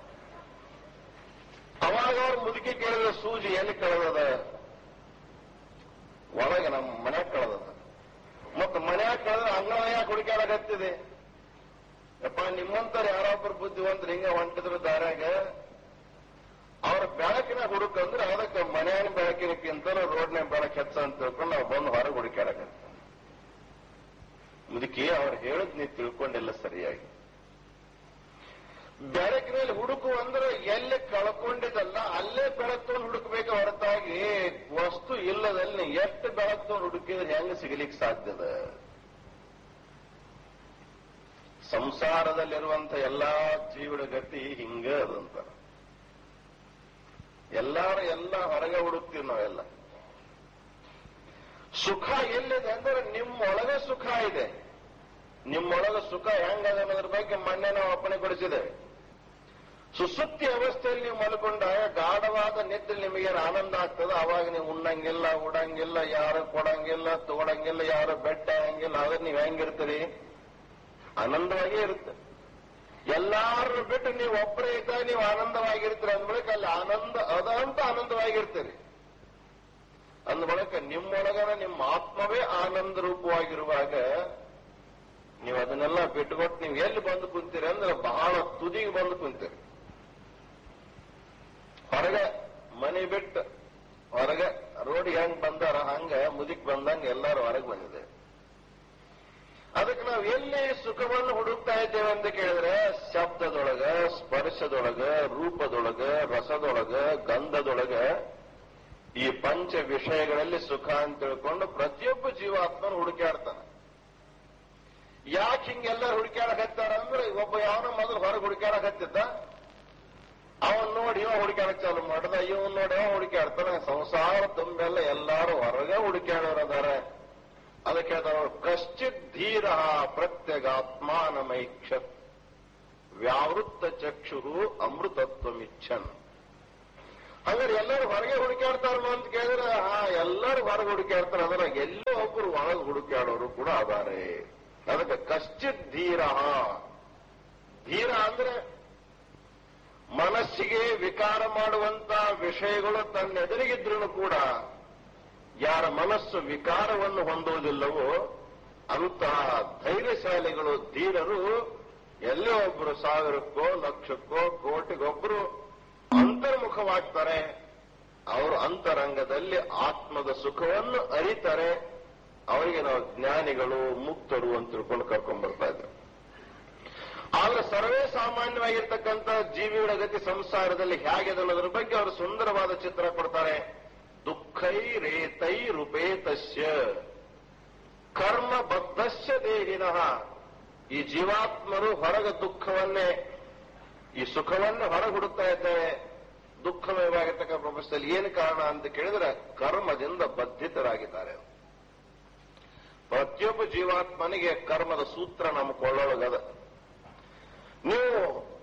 ಅವಾಗ ಅವ್ರು ಮುದುಕಿ ಕೇಳಿದ್ರೆ ಸೂಜಿ ಎಲ್ಲಿ ಕಳೆದದ ಒಳಗೆ ನಮ್ಮ ಮನ್ಯಾಗ ಕಳೆದದ ಮತ್ತ ಮನ್ಯಾಗ ಕಳೆದ್ರೆ ಅಂಗಳ ಯಾಕೆ ಹುಡುಕಾಡಕತ್ತಿದೆ ಯಪ್ಪ ನಿಮ್ಮಂತರ ಯಾರೊಬ್ಬರು ಬುದ್ಧಿವಂತರು ಹಿಂಗ ಹೊಂಟಿದ್ರು ದಾರ್ಯಾಗ ಅವ್ರ ಬೆಳಕಿನ ಹುಡುಕಂದ್ರೆ ಅದಕ್ಕೆ ಮನೆಯ ಬೆಳಕಿನಕ್ಕಿಂತ ರೋಡ್ನ ಬೆಳಕು ಹೆಚ್ಚ ಅಂತ ತಿಳ್ಕೊಂಡು ನಾವು ಬಂದು ಹೊರಗೆ ಹುಡುಕಾಡಕತ್ತ ಮುದುಕಿ ಅವ್ರು ಹೇಳದ್ ನೀವು ತಿಳ್ಕೊಂಡಿಲ್ಲ ಸರಿಯಾಗಿ ಬೆಳಕಿನಲ್ಲಿ ಹುಡುಕು ಅಂದ್ರೆ ಎಲ್ಲಿ ಕಳ್ಕೊಂಡಿದ್ದಲ್ಲ ಅಲ್ಲೇ ಬೆಳಕು ಹುಡುಕಬೇಕು ಹೊರತಾಗಿ ವಸ್ತು ಇಲ್ಲದಲ್ಲಿ ಎಷ್ಟು ಬೆಳಕು ಹುಡುಕಿದ್ರೆ ಹೆಂಗ್ ಸಿಗಲಿಕ್ಕೆ ಸಾಧ್ಯದ ಸಂಸಾರದಲ್ಲಿರುವಂತ ಎಲ್ಲಾ ಜೀವನ ಗತಿ ಹಿಂಗ ಅದಂತ ಎಲ್ಲಾರು ಎಲ್ಲ ಹೊರಗೆ ಹುಡುಕ್ತೀವಿ ನಾವೆಲ್ಲ ಸುಖ ಎಲ್ಲಿದೆ ಅಂದ್ರೆ ನಿಮ್ಮೊಳಗೆ ಸುಖ ಇದೆ ನಿಮ್ಮೊಳಗೆ ಸುಖ ಹೆಂಗದ ಅನ್ನೋದ್ರ ಬಗ್ಗೆ ಮೊನ್ನೆ ನಾವು ಅಪ್ಪಣೆ ಕೊಡಿಸಿದ್ದೇವೆ ಸುಸುಪ್ತಿ ಅವಸ್ಥೆಯಲ್ಲಿ ನೀವು ಮಲ್ಕೊಂಡಾಗ ಗಾಢವಾದ ನಿದ್ರೆ ನಿಮಗೆ ಆನಂದ ಆಗ್ತದೆ ಅವಾಗ ನೀವು ಉಣ್ಣಂಗಿಲ್ಲ ಉಡಂಗಿಲ್ಲ ಯಾರು ಕೊಡಂಗಿಲ್ಲ ತಗೊಳಂಗಿಲ್ಲ ಯಾರು ಬೆಟ್ಟ ಹಂಗಿಲ್ಲ ಆದ್ರೆ ನೀವು ಹೆಂಗಿರ್ತೀರಿ ಆನಂದವಾಗೇ ಇರುತ್ತೆ ಎಲ್ಲಾರು ಬಿಟ್ಟು ನೀವು ಒಬ್ಬರೇ ಇದ್ದಾಗ ನೀವು ಆನಂದವಾಗಿರ್ತೀರಿ ಅಂದ್ಬಳಿಕ ಅಲ್ಲಿ ಆನಂದ ಅದ ಅಂತ ಆನಂದವಾಗಿರ್ತೀರಿ ಅಂದ್ಬಳಿಕ ನಿಮ್ಮೊಳಗನ ನಿಮ್ಮ ಆತ್ಮವೇ ಆನಂದ ರೂಪವಾಗಿರುವಾಗ ನೀವು ಅದನ್ನೆಲ್ಲ ಬಿಟ್ಟುಕೊಟ್ಟು ನೀವು ಎಲ್ಲಿ ಬಂದು ಕುಂತೀರಿ ಅಂದ್ರೆ ಬಹಳ ತುದಿಗೆ ಬಂದು ಕುಂತೀರಿ ಹೊರಗೆ ಮನೆ ಬಿಟ್ಟು ಹೊರಗೆ ರೋಡ್ ಹೆಂಗ್ ಬಂದಾರ ಹಂಗ ಮುದಿಕ್ ಬಂದಂಗ ಎಲ್ಲಾರು ಹೊರಗೆ ಬಂದಿದೆ ಅದಕ್ಕೆ ನಾವು ಎಲ್ಲಿ ಸುಖವನ್ನು ಹುಡುಕ್ತಾ ಇದ್ದೇವೆ ಅಂತ ಕೇಳಿದ್ರೆ ಶಬ್ದದೊಳಗ ಸ್ಪರ್ಶದೊಳಗ ರೂಪದೊಳಗ ರಸದೊಳಗ ಗಂಧದೊಳಗ ಈ ಪಂಚ ವಿಷಯಗಳಲ್ಲಿ ಸುಖ ಅಂತ ತಿಳ್ಕೊಂಡು ಪ್ರತಿಯೊಬ್ಬ ಜೀವಾತ್ಮನು ಹುಡುಕಾಡ್ತಾನೆ ಯಾಕೆ ಹಿಂಗೆಲ್ಲರೂ ಹುಡುಕಾಡಕತ್ತಾರ ಅಂದ್ರೆ ಒಬ್ಬ ಯಾವನ ಮೊದಲು ಹೊರಗೆ ಹುಡುಕಾಡಕತ್ತಿದ್ದ ಅವನ್ ನೋಡಿ ಇವ ಹುಡುಕಾಡಕ್ ಚಾಲು ಮಾಡ್ದ ಇವನ್ ನೋಡಿ ಅವ ಹುಡುಕಾಡ್ತಾನೆ ಸಂಸಾರ ತುಂಬೆಲ್ಲ ಎಲ್ಲಾರು ಹೊರಗೆ ಹುಡುಕಾಡೋರದಾರ ಅದಕ್ಕೆ ಹೇಳ್ತಾರೆ ಕಶ್ಚಿತ್ ಧೀರ ಪ್ರತ್ಯಗಾತ್ಮಾನಮೈಕ್ಷತ್ ವ್ಯಾವೃತ್ತ ಚಕ್ಷು ಅಮೃತತ್ವಮಿಚ್ಛನ್ ಹಂಗಾರೆ ಎಲ್ಲರೂ ಹೊರಗೆ ಹುಡುಕಾಡ್ತಾರಲ್ಲ ಅಂತ ಕೇಳಿದ್ರೆ ಹಾ ಎಲ್ಲರೂ ಹೊರಗೆ ಹುಡುಕಾಡ್ತಾರೆ ಅದ್ರ ಎಲ್ಲೋ ಒಬ್ಬರು ಒಳಗೆ ಹುಡುಕಾಡೋರು ಕೂಡ ಅದಾರೆ ಅದಕ್ಕೆ ಕಶ್ಚಿತ್ ಧೀರ ಧೀರ ಅಂದ್ರೆ ಮನಸ್ಸಿಗೆ ವಿಕಾರ ಮಾಡುವಂತ ವಿಷಯಗಳು ತನ್ನೆದುರಿಗಿದ್ರು ಕೂಡ ಯಾರ ಮನಸ್ಸು ವಿಕಾರವನ್ನು ಹೊಂದುವುದಿಲ್ಲವೋ ಅಂತಹ ಧೈರ್ಯಶಾಲಿಗಳು ಧೀರರು ಎಲ್ಲೇ ಒಬ್ಬರು ಸಾವಿರಕ್ಕೋ ಲಕ್ಷಕ್ಕೋ ಕೋಟಿಗೊಬ್ಬರು ಅಂತರ್ಮುಖವಾಗ್ತಾರೆ ಅವರು ಅಂತರಂಗದಲ್ಲಿ ಆತ್ಮದ ಸುಖವನ್ನು ಅರಿತಾರೆ ಅವರಿಗೆ ನಾವು ಜ್ಞಾನಿಗಳು ಮುಕ್ತರು ಅಂತ ತಿಳ್ಕೊಂಡು ಕರ್ಕೊಂಡ್ ಬರ್ತಾ ಇದ್ದೇವೆ ಆದ್ರೆ ಸರ್ವೇ ಸಾಮಾನ್ಯವಾಗಿರ್ತಕ್ಕಂಥ ಜೀವಿಗಳ ಗತಿ ಸಂಸಾರದಲ್ಲಿ ಹೇಗಿದೆ ಅನ್ನೋದ್ರ ಬಗ್ಗೆ ಅವರು ಸುಂದರವಾದ ಚಿತ್ರ ಕೊಡ್ತಾರೆ ದುಃಖೈ ರೇತೈ ರೂಪೇತಸ್ಯ ಕರ್ಮ ಬದ್ಧಸ್ಯ ದೇಹಿನಃ ಈ ಜೀವಾತ್ಮರು ಹೊರಗ ದುಃಖವನ್ನೇ ಈ ಸುಖವನ್ನು ಹೊರಗೆ ಹುಡುಕ್ತಾ ಇದ್ದೇವೆ ದುಃಖಮಯವಾಗಿರ್ತಕ್ಕ ಪ್ರಪಂಚದಲ್ಲಿ ಏನು ಕಾರಣ ಅಂತ ಕೇಳಿದ್ರೆ ಕರ್ಮದಿಂದ ಬದ್ಧಿತರಾಗಿದ್ದಾರೆ ಪ್ರತಿಯೊಬ್ಬ ಜೀವಾತ್ಮನಿಗೆ ಕರ್ಮದ ಸೂತ್ರ ನಮ್ಮ ಕೊಳ್ಳೊಳಗದ ನೀವು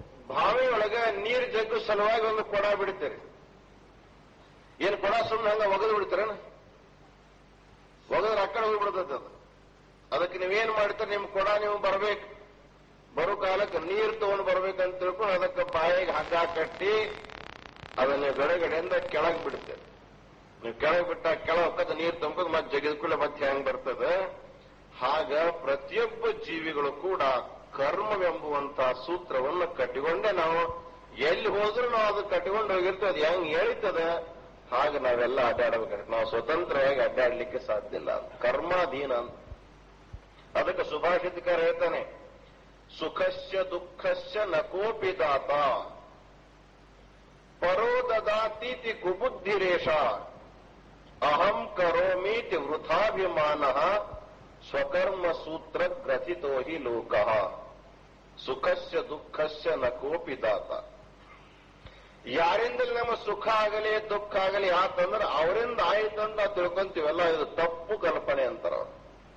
ನೀರ್ ಜಗ್ಗು ಸಲುವಾಗಿ ಒಂದು ಕೊಡ ಬಿಡ್ತೀರಿ ಏನ್ ಕೊಡ ಸುಮ್ಮನೆ ಹಂಗ ಒಗದು ಬಿಡ್ತೀರೇನ ಒಗದ್ರೆ ಆ ಕಡೆ ಹೋಗ್ಬಿಡ್ತದೆ ಅದು ಅದಕ್ಕೆ ನೀವೇನ್ ಮಾಡ್ತೀರಿ ನಿಮ್ ಕೊಡ ನೀವು ಬರ್ಬೇಕು ಬರೋ ಕಾಲಕ್ಕೆ ನೀರು ತಗೊಂಡು ಬರ್ಬೇಕಂತ ತಿಳ್ಕೊಂಡು ಅದಕ್ಕೆ ಬಾಯಿಗೆ ಹಗ್ಗ ಕಟ್ಟಿ ಅದನ್ನ ಗಡಗಡೆಯಿಂದ ಕೆಳಗ್ ಬಿಡ್ತೇವೆ ನೀವು ಕೆಳಗೆ ಬಿಟ್ಟ ಕೆಳಗೆ ಹೊಕ್ಕದ ನೀರು ತುಂಬಿದ್ ಮತ್ತೆ ಜಗಿದ ಕೂಡಲೇ ಮತ್ತೆ ಹೆಂಗ್ ಬರ್ತದೆ ಹಾಗ ಪ್ರತಿಯೊಬ್ಬ ಜೀವಿಗಳು ಕೂಡ ಕರ್ಮವೆಂಬುವಂತ ಸೂತ್ರವನ್ನು ಕಟ್ಟಿಕೊಂಡೇ ನಾವು ಎಲ್ಲಿ ಹೋದ್ರೂ ನಾವು ಅದು ಕಟ್ಟಿಕೊಂಡು ಹೋಗಿರ್ತೇವೆ ಅದು ಹೆಂಗ್ ಹೇಳಿತದ ಹಾಗೆ ನಾವೆಲ್ಲ ಅಡ್ಡಾಡಬೇಕಾದ್ರೆ ನಾವು ಸ್ವತಂತ್ರವಾಗಿ ಅಡ್ಡಾಡ್ಲಿಕ್ಕೆ ಸಾಧ್ಯ ಇಲ್ಲ ಅಂತ ಕರ್ಮಾಧೀನ ಅಂತ ಅದಕ್ಕೆ ಸುಭಾಷಿತಕಾರ ಹೇಳ್ತಾನೆ ಸುಖಸ್ಯ ದುಃಖಸ್ಯ ನಕೋಪಿ ದಾತ ಪರೋ ದದಾತೀತಿ ಕುಬುದ್ಧಿರೇಷ ಅಹಂ ಕರೋಮೀತಿ ವೃಥಾಭಿಮಾನ ಸ್ವಕರ್ಮ ಸೂತ್ರ ಗ್ರಥಿತೋ ಹಿ ಲೋಕ ಸುಖಸ್ಯ ದುಃಖಸ್ಯ ನ ಕೋಪಿ ದಾತ ಯಾರಿಂದಲೇ ನಮ್ಮ ಸುಖ ಆಗಲಿ ದುಃಖ ಆಗಲಿ ಆತಂದ್ರೆ ಅವರಿಂದ ಆಯ್ತಂತ ನಾವು ತಿಳ್ಕೊಂತೀವಲ್ಲ ಇದು ತಪ್ಪು ಕಲ್ಪನೆ ಅಂತಾರ ಅವ್ರು.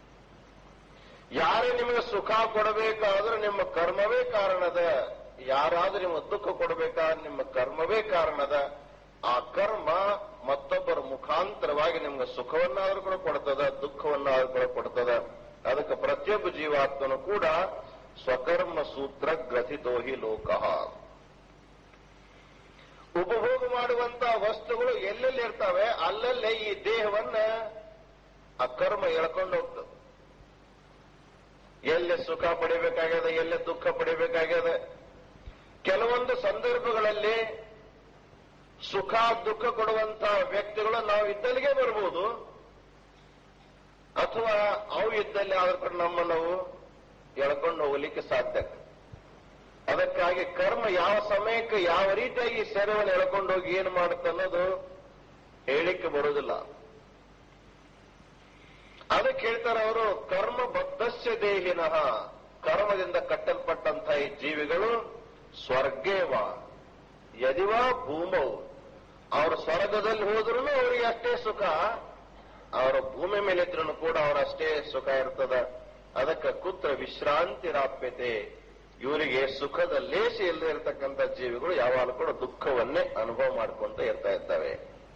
ಯಾರೇ ನಿಮಗೆ ಸುಖ ಕೊಡಬೇಕಾದ್ರೆ ನಿಮ್ಮ ಕರ್ಮವೇ ಕಾರಣದ ಯಾರಾದ್ರೂ ನಿಮಗೆ ದುಃಖ ಕೊಡಬೇಕಾದ್ರೆ ನಿಮ್ಮ ಕರ್ಮವೇ ಕಾರಣದ ಆ ಕರ್ಮ ಮತ್ತೊಬ್ಬರ ಮುಖಾಂತರವಾಗಿ ನಿಮ್ಗೆ ಸುಖವನ್ನಾದ್ರೂ ಕೂಡ ಕೊಡ್ತದ ದುಃಖವನ್ನಾದ್ರೂ ಕೂಡ ಕೊಡ್ತದ ಅದಕ್ಕೆ ಪ್ರತಿಯೊಬ್ಬ ಜೀವಾತ್ಮನು ಕೂಡ ಸ್ವಕರ್ಮ ಸೂತ್ರ ಗ್ರಥಿತೋ ಹಿ ಲೋಕಃ ಉಪಭೋಗ ಮಾಡುವಂತ ವಸ್ತುಗಳು ಎಲ್ಲೆಲ್ಲಿ ಇರ್ತವೆ ಅಲ್ಲಲ್ಲೇ ಈ ದೇಹವನ್ನ ಆ ಕರ್ಮ ಎಳ್ಕೊಂಡು ಹೋಗ್ತದೆ ಎಲ್ಲಿ ಸುಖ ಪಡಿಬೇಕಾಗ್ಯದ ಎಲ್ಲಿ ದುಃಖ ಪಡಿಬೇಕಾಗ್ಯದ ಕೆಲವೊಂದು ಸಂದರ್ಭಗಳಲ್ಲಿ ಸುಖ ದುಃಖ ಕೊಡುವಂತ ವ್ಯಕ್ತಿಗಳು ನಾವು ಇದ್ದಲ್ಲಿಗೆ ಬರ್ಬೋದು ಅಥವಾ ಅವು ಇದ್ದಲ್ಲಿ ಆದ್ರೂ ಕೂಡ ನಮ್ಮ ನಾವು ಎಳ್ಕೊಂಡು ಹೋಗ್ಲಿಕ್ಕೆ ಸಾಧ್ಯ ಅದಕ್ಕಾಗಿ ಕರ್ಮ ಯಾವ ಸಮಯಕ್ಕೆ ಯಾವ ರೀತಿಯಾಗಿ ಈ ಶರೀರವನ್ನು ಎಳ್ಕೊಂಡು ಹೋಗಿ ಏನು ಮಾಡುತ್ತೆ ಅನ್ನೋದು ಹೇಳಿಕ್ಕೆ ಬರುವುದಿಲ್ಲ ಅದಕ್ಕೆ ಹೇಳ್ತಾರೆ ಅವರು ಕರ್ಮ ಬದ್ಧಸ್ಯ ದೇಹಿನಃ ಕರ್ಮದಿಂದ ಕಟ್ಟಲ್ಪಟ್ಟಂತಹ ಈ ಜೀವಿಗಳು ಸ್ವರ್ಗೇವ ಯದಿವಾ ಭೂಮೌ ಅವರು ಸ್ವರ್ಗದಲ್ಲಿ ಹೋದ್ರೂ ಅವರಿಗೆ ಅಷ್ಟೇ ಸುಖ ಅವರ ಭೂಮಿ ಮೇಲೆ ಇದ್ರೂ ಕೂಡ ಅವರಷ್ಟೇ ಸುಖ ಇರ್ತದ ಅದಕ್ಕೆ ಕುತ್ರ ವಿಶ್ರಾಂತಿ ರಾಪ್ಯತೆ ಇವರಿಗೆ ಸುಖದ ಲೇಸಿ ಇಲ್ಲದೆ ಇರತಕ್ಕಂಥ ಜೀವಿಗಳು ಯಾವಾಗಲೂ ಕೂಡ ದುಃಖವನ್ನೇ ಅನುಭವ ಮಾಡ್ಕೊಂತ ಇರ್ತಾ ಇರ್ತವೆ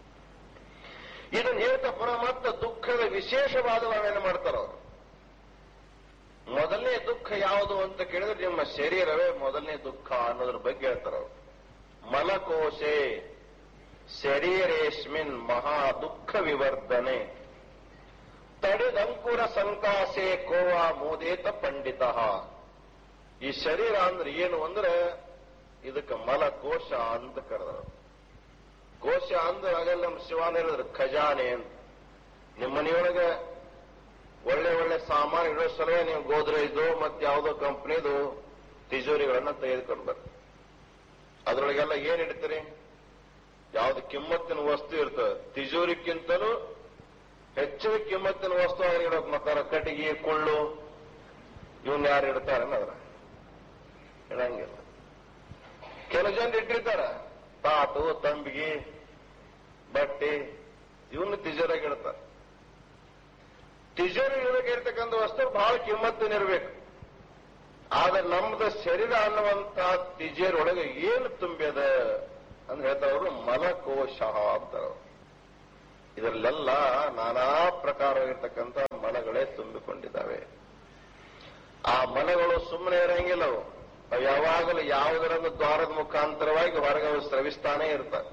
ಇದನ್ನ ಹೇಳ್ತಾ ಪರಮಾತ್ಮ ದುಃಖದ ವಿಶೇಷವಾದ ನಾವೇನು ಮಾಡ್ತಾರ ಅವರು ಮೊದಲನೇ ದುಃಖ ಯಾವುದು ಅಂತ ಕೇಳಿದ್ರೆ ನಿಮ್ಮ ಶರೀರವೇ ಮೊದಲನೇ ದುಃಖ ಅನ್ನೋದ್ರ ಬಗ್ಗೆ ಹೇಳ್ತಾರ ಅವರು ಮಲಕೋಶೆ ಶರೀರೇಸ್ಮಿನ್ ಮಹಾ ದುಃಖ ವಿವರ್ಧನೆ ತಡಿದಂಕುರ ಸಂಕಾಸೆ ಕೋವಾ ಮೋದೇತ ಪಂಡಿತ ಈ ಶರೀರ ಅಂದ್ರೆ ಏನು ಅಂದ್ರೆ ಇದಕ್ಕೆ ಮಲಕೋಶ ಅಂತ ಕರೆದರು ಕೋಶ ಅಂದ್ರೆ ಆಗಲ್ಲ ನಮ್ಮ ಶಿವಾನ ಹೇಳಿದ್ರು ಖಜಾನೆ ಅಂತ ನಿಮ್ಮ ಮನೆಯೊಳಗೆ ಒಳ್ಳೆ ಒಳ್ಳೆ ಸಾಮಾನು ಇಡೋ ಸಲುವಾಗಿ ನೀವು ಗೋದ್ರೇಜ್ದು ಮತ್ತೆ ಯಾವುದೋ ಕಂಪ್ನಿದು ತಿಜೋರಿಗಳನ್ನ ತೆಗೆದುಕೊಂಡು ಬರ್ರಿ ಅದ್ರೊಳಗೆಲ್ಲ ಏನ್ ಇಡ್ತೀರಿ ಯಾವ್ದು ಕಿಮ್ಮತ್ತಿನ ವಸ್ತು ಇರ್ತದೆ ತಿಜೋರಿಕ್ಕಿಂತಲೂ ಹೆಚ್ಚಿನ ಕಿಮ್ಮತ್ತಿನ ವಸ್ತು ಅದ್ರ ಇಡೋಕ್ ಮತ್ತಾರ ಕಟ್ಟಿಗೆ ಕೊಳ್ಳು ಇವನ್ ಯಾರು ಇಡ್ತಾರೆ ಅದ್ರ ಇಡಂಗಿಲ್ಲ ಕೆಲವು ಜನ ಇಟ್ಟಿರ್ತಾರ ತಾಟು ತಂಬಿಗೆ ಬಟ್ಟೆ ಇವನ್ನ ತಿಜೋರಾಗಿ ಇಡ್ತಾರೆ ತಿಜೋರಿ ಇರಬೇಕಿರ್ತಕ್ಕಂಥ ವಸ್ತು ಬಹಳ ಕಿಮ್ಮತ್ತಿನಿರ್ಬೇಕು ಆದ್ರೆ ನಮ್ದು ಶರೀರ ಅನ್ನುವಂತ ತಿಜೇರೊಳಗೆ ಏನು ತುಂಬ್ಯದ ಅಂದ್ರೆ ಹೇಳ್ತಾರವರು ಮಲಕೋಶ ಅಂತಾರ ಇದರಲ್ಲೆಲ್ಲ ನಾನಾ ಪ್ರಕಾರವಾಗಿರ್ತಕ್ಕಂಥ ಮಲಗಳೇ ತುಂಬಿಕೊಂಡಿದ್ದಾವೆ ಆ ಮಲಗಳು ಸುಮ್ಮನೆ ಇರಂಗಿಲ್ಲ ಅವು ಅವು ಯಾವಾಗಲೂ ಯಾವುದರೊಂದು ದ್ವಾರದ ಮುಖಾಂತರವಾಗಿ ಹೊರಗೆ ಅವು ಸ್ರವಿಸ್ತಾನೆ ಇರ್ತವೆ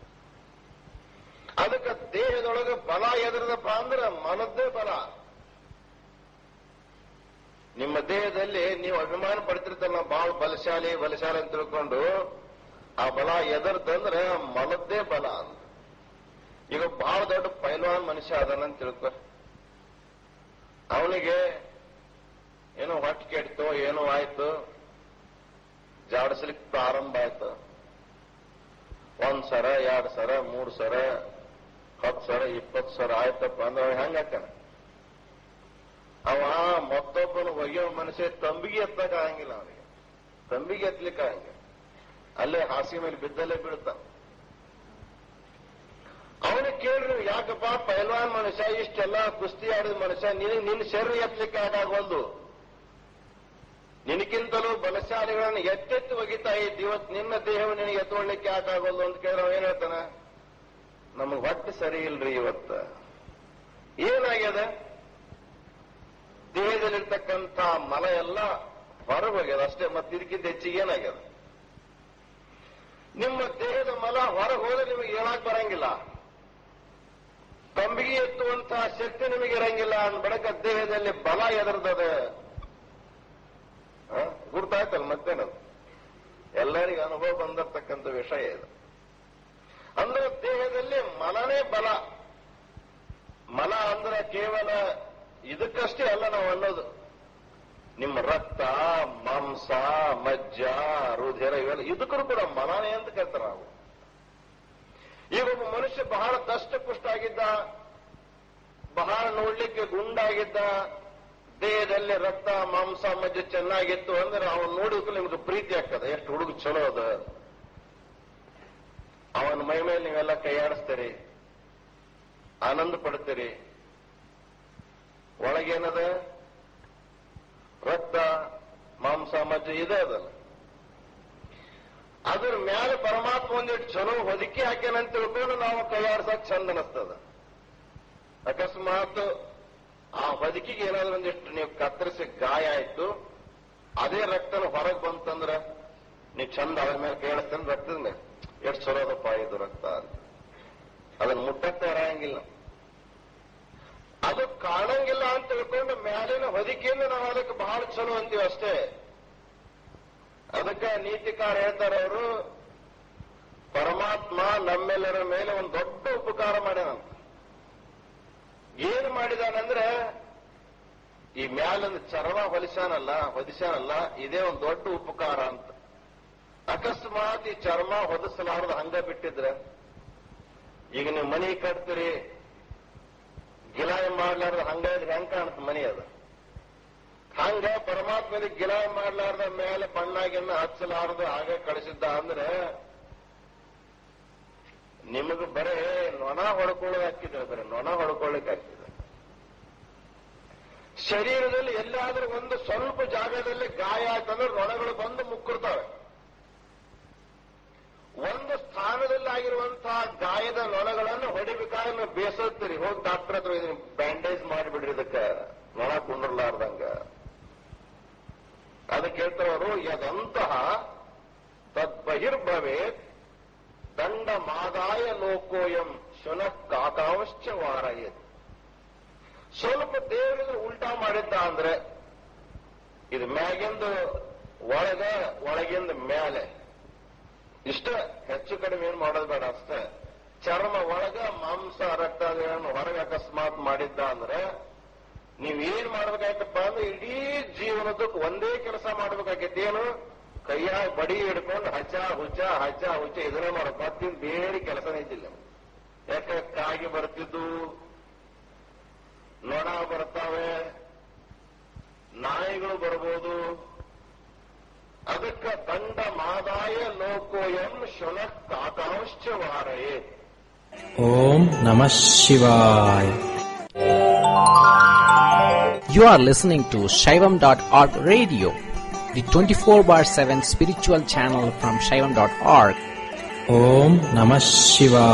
ಅದಕ್ಕೆ ದೇಹದೊಳಗೆ ಬಲ ಎದರದಪ್ಪ ಅಂದ್ರೆ ಮನದ್ದೇ ಬಲ ನಿಮ್ಮ ದೇಹದಲ್ಲಿ ನೀವು ಅಭಿಮಾನ ಪಡ್ತಿರ್ತಾರಲ್ಲ ಬಹಳ ಬಲಶಾಲಿ ಬಲಶಾಲಿ ಅಂತ ತಿಳ್ಕೊಂಡು ಆ ಬಲ ಎದರ್ದಂದ್ರೆ ಮನದ್ದೇ ಬಲ ಅಂತ ಈಗ ಬಹಳ ದೊಡ್ಡ ಪೈಲ್ವಾನ್ ಮನುಷ್ಯ ಅದನ್ನಂತ ತಿಳ್ಕೊ ಅವನಿಗೆ ಏನೋ ಹೊಟ್ಟೆ ಕೆಡ್ತೋ ಏನೋ ಆಯ್ತು ಜಾಡಿಸ್ಲಿಕ್ಕೆ ಪ್ರಾರಂಭ ಆಯ್ತು ಒಂದ್ ಸರ ಎರಡ್ ಸರ ಮೂರ್ ಸರ ಹತ್ತು ಸರ ಇಪ್ಪತ್ತು ಸರ ಆಯ್ತಪ್ಪ ಅಂದ್ರೆ ಅವ ಹೆಂಗ ಹಾಕಣ ಅವ ಮತ್ತೊಬ್ಬನ ಒಯ್ಯೋ ಮನುಷ್ಯ ತಂಬಿಗೆ ಎತ್ತಕ ಆಗಂಗಿಲ್ಲ ಅವನಿಗೆ ತಂಬಿಗೆ ಎತ್ತಲಿಕ್ಕೆ ಆಗಂಗಿಲ್ಲ ಅಲ್ಲೇ ಹಾಸಿ ಮೇಲೆ ಬಿದ್ದಲ್ಲೇ ಬೀಳ್ತಾನ ಅವನಿಗೆ ಕೇಳ್ರಿ ಯಾಕಪ್ಪ ಪೈಲ್ವಾನ್ ಮನುಷ್ಯ ಇಷ್ಟೆಲ್ಲ ಕುಸ್ತಿ ಆಡಿದ ಮನುಷ್ಯ ನಿನಗೆ ನಿನ್ನ ಶರೀರ ಎತ್ತಲಿಕ್ಕೆ ಆಗಾಗವಲ್ದು ನಿನಗಿಂತಲೂ ಬಲಶಾಲಿಗಳನ್ನು ಎತ್ತೆತ್ತಿ ಒಗಿತಾ ಇದ್ದು ಇವತ್ತು ನಿನ್ನ ದೇಹವು ನಿನಗೆ ಎತ್ತೊಳ್ಳಿಕ್ಕೆ ಯಾಕಾಗಲ್ಲ ಅಂತ ಕೇಳಿದ್ರೆ ಅವ ಏನ್ ಹೇಳ್ತಾನ ನಮಗ್ ಹೊಟ್ಟೆ ಸರಿ ಇಲ್ರಿ ಇವತ್ತ ಏನಾಗ್ಯದ ದೇಹದಲ್ಲಿರ್ತಕ್ಕಂಥ ಮಲ ಎಲ್ಲ ಹೊರಗೆ ಹೋಗ್ಯದ ಅಷ್ಟೇ ಮತ್ತೆ ಇದಕ್ಕಿಂತ ಹೆಚ್ಚಿಗೆ ಏನಾಗ್ಯದ ನಿಮ್ಮ ದೇಹದ ಮಲ ಹೊರಗೆ ಹೋದ್ರೆ ನಿಮಗೆ ಹೇಳಕ್ ಬರಂಗಿಲ್ಲ ತಂಬಿಗೆ ಎತ್ತುವಂತಹ ಶಕ್ತಿ ನಿಮಗೆ ಇರಂಗಿಲ್ಲ ಅಂದ ಬಳಿಕ ದೇಹದಲ್ಲಿ ಬಲ ಎದರ್ದದ ಗುರ್ತಾಯ್ತಲ್ಲ ಮತ್ತೇನದು ಎಲ್ಲರಿಗೂ ಅನುಭವ ಬಂದಿರತಕ್ಕಂಥ ವಿಷಯ ಇದು ಅಂದ್ರೆ ದೇಹದಲ್ಲಿ ಮಲನೇ ಬಲ ಮಲ ಅಂದ್ರೆ ಕೇವಲ ಇದಕ್ಕಷ್ಟೇ ಅಲ್ಲ ನಾವು ಅನ್ನೋದು ನಿಮ್ಮ ರಕ್ತ ಮಾಂಸ ಮಜ್ಜ ರುಧಿರ ಇವೆಲ್ಲ ಇದಕ್ಕೂ ಕೂಡ ಮಲನೇ ಅಂತ ಕೇಳ್ತಾರ ನಾವು ಈಗ ಒಬ್ಬ ಮನುಷ್ಯ ಬಹಳ ದಷ್ಟಪುಷ್ಟ ಆಗಿದ್ದ ಬಹಳ ನೋಡ್ಲಿಕ್ಕೆ ಗುಂಡಾಗಿದ್ದ ದೇಹದಲ್ಲಿ ರಕ್ತ ಮಾಂಸ ಮಜ್ಜೆ ಚೆನ್ನಾಗಿತ್ತು ಅಂದ್ರೆ ಅವನ್ ನೋಡಿದ್ರೆ ನಿಮ್ಗೆ ಪ್ರೀತಿ ಆಗ್ತದೆ ಎಷ್ಟು ಹುಡುಗ ಚಲೋ ಅದ ಅವನ ಮೈ ಮೇಲೆ ನೀವೆಲ್ಲ ಕೈಯಾಡಿಸ್ತೀರಿ ಆನಂದ ಪಡ್ತೀರಿ ಒಳಗೇನದ ರಕ್ತ ಮಾಂಸ ಮಜ್ಜೆ ಇದೆ ಅದಲ್ಲ ಅದ್ರ ಮ್ಯಾಲೆ ಪರಮಾತ್ಮ ಒಂದಿಟ್ಟು ಚಲೋ ಹೊದಿಕೆ ಹಾಕ್ಯಾನಂತ ತಿಳ್ಕೊಂಡು ನಾವು ಕೈಯಾಡ್ಸಕ್ ಚಂದ ಅನಸ್ತದ ಅಕಸ್ಮಾತ್ ಆ ಹೊದಿಕೆಗೆ ಏನಾದ್ರೂ ಒಂದಿಷ್ಟು ನೀವು ಕತ್ತರಿಸಿ ಗಾಯ ಆಯ್ತು ಅದೇ ರಕ್ತನ ಹೊರಗೆ ಬಂತಂದ್ರ ನೀವು ಚಂದ ಅದ್ರ ಮೇಲೆ ಕೈಯಾಡಿಸ್ತೇನೆ ರಕ್ತದ ಮೇಲೆ ಎಷ್ಟು ಚಲೋ ಅದಪ್ಪ ಇದು ರಕ್ತ ಅಂತ ಅದನ್ನ ಮುಟ್ಟಕ್ಕೆ ಇರಂಗಿಲ್ಲ ಅದು ಕಾಣಂಗಿಲ್ಲ ಅಂತ ತಿಳ್ಕೊಂಡು ಮ್ಯಾಲಿನ ಹೊದಿಕೆಯಿಂದ ನಾವು ಅದಕ್ಕೆ ಬಹಳ ಚಲೋ ಅಂತೀವಿ ಅಷ್ಟೇ ಅದಕ್ಕೆ ನೀತಿಕಾರ ಹೇಳ್ತಾರೆ ಅವರು ಪರಮಾತ್ಮ ನಮ್ಮೆಲ್ಲರ ಮೇಲೆ ಒಂದು ದೊಡ್ಡ ಉಪಕಾರ ಮಾಡ್ಯಾನಂತ ಏನ್ ಮಾಡಿದಾನಂದ್ರೆ ಈ ಮ್ಯಾಲಿನ ಚರ್ಮ ಹೊಲಿಸಾನಲ್ಲ ಹೊದಿಸಾನಲ್ಲ ಇದೇ ಒಂದು ದೊಡ್ಡ ಉಪಕಾರ ಅಂತ ಅಕಸ್ಮಾತ್ ಈ ಚರ್ಮ ಹೊದಿಸಲಾರ್ದ ಹಂಗ ಬಿಟ್ಟಿದ್ರೆ ಈಗ ನೀವು ಮನಿ ಕಟ್ತೀರಿ ಗಿಲಾಯಿ ಮಾಡ್ಲಾರ್ದ ಹಂಗ ಇದ್ರೆ ಹೆಂಗ್ ಕಾಣುತ್ತೆ ಮನಿ ಅದು ಹಂಗ ಪರಮಾತ್ಮನಿಗೆ ಗಿಲಾಯಿ ಮಾಡ್ಲಾರ್ದ ಮೇಲೆ ಬಣ್ಣಾಗಿನ್ನ ಹಚ್ಚಲಾರ್ದ ಹಾಗೆ ಕಳಿಸಿದ್ದ ಅಂದ್ರೆ ನಿಮಗೆ ಬರೇ ನೊಣ ಹೊಡ್ಕೊಳ್ಳೋದು ಹಾಕಿದ್ರೆ ಬರೀ ನೊಣ ಹೊಡ್ಕೊಳ್ಳಿಕ್ಕೆ ಹಾಕಿದ್ರೆ ಶರೀರದಲ್ಲಿ ಎಲ್ಲಾದ್ರೂ ಒಂದು ಸ್ವಲ್ಪ ಜಾಗದಲ್ಲಿ ಗಾಯ ಆಯ್ತಂದ್ರೆ ನೊಣಗಳು ಬಂದು ಮುಕ್ಕಿರ್ತಾವೆ ಒಂದು ಸ್ಥಾನದಲ್ಲಿ ಆಗಿರುವಂತಹ ಗಾಯದ ನೊಣಗಳನ್ನು ಹೊಡಿಬೇಕಾದ್ರೆ ನೀವು ಬೇಸತ್ತೀರಿ ಹೋಗಿ ಡಾಕ್ಟರ್ ಹತ್ರ ಇದನ್ನ ಬ್ಯಾಂಡೇಜ್ ಮಾಡಿಬಿಡ್ರಿ ಇದಕ್ಕ ನೊಣ ಕುಂಡ್ರಲಾರ್ದಂಗ ಅದಕ್ಕೆ ಹೇಳ್ತಾರವರು ಯದಂತಹ ತದ್ಬಹಿರ್ಭವೇತ್ ದಂಡ ಮಾದಾಯ ಲೋಕೋಯಂ ಶುನ ಕಾಕಾಂಶ್ಚ ವಾರಯತ್ ಸ್ವಲ್ಪ ದೇವರಿಗೆ ಉಲ್ಟಾ ಮಾಡಿದ್ದ ಅಂದ್ರೆ ಇದು ಮ್ಯಾಗಿಂದ ಒಳಗ ಒಳಗಿಂದ ಮೇಲೆ ಇಷ್ಟ ಹೆಚ್ಚು ಕಡಿಮೆ ಏನ್ ಮಾಡೋದು ಬೇಡ ಅಷ್ಟೇ ಚರ್ಮ ಒಳಗ ಮಾಂಸ ರಕ್ತಾದಿಗಳನ್ನು ಹೊರಗೆ ಅಕಸ್ಮಾತ್ ಮಾಡಿದ್ದ ಅಂದ್ರೆ ನೀವ್ ಏನ್ ಮಾಡ್ಬೇಕಾಯ್ತಪ್ಪ ಅಂದ್ರೆ ಇಡೀ ಜೀವನದಕ್ಕೆ ಒಂದೇ ಕೆಲಸ ಮಾಡ್ಬೇಕಾಗೈತಿ ಏನು ಕೈಯಾಗ ಬಡಿ ಹಿಡ್ಕೊಂಡು ಹಚ್ಚ ಹುಚ್ಚ ಹಚ್ಚ ಹುಚ್ಚ ಇದನ್ನೇ ಮಾಡಕ್ ಮತ್ತಿನ್ ಬೇರೆ ಕೆಲಸನೇ ಇದ್ದಿಲ್ಲ ಯಾಕೆ ಕಾಗಿ ಬರ್ತಿದ್ದು ನೊಣ ಬರ್ತಾವೆ ನಾಯಿಗಳು ಬರ್ಬೋದು ಅದಕ್ಕೆ ದಂಡ ಮಾದಾಯ ಲೋಕೋಯಂ ಶುನಕ್ ಕಾಕಾಂಶ್ಚ ವಾರಯೇ ಓಂ ನಮಃ ಶಿವಾಯ You are listening to Shaivam.org radio, the 24 bar 7 spiritual channel from Shaivam.org. ಓಂ ನಮಃ ಶಿವಾಯ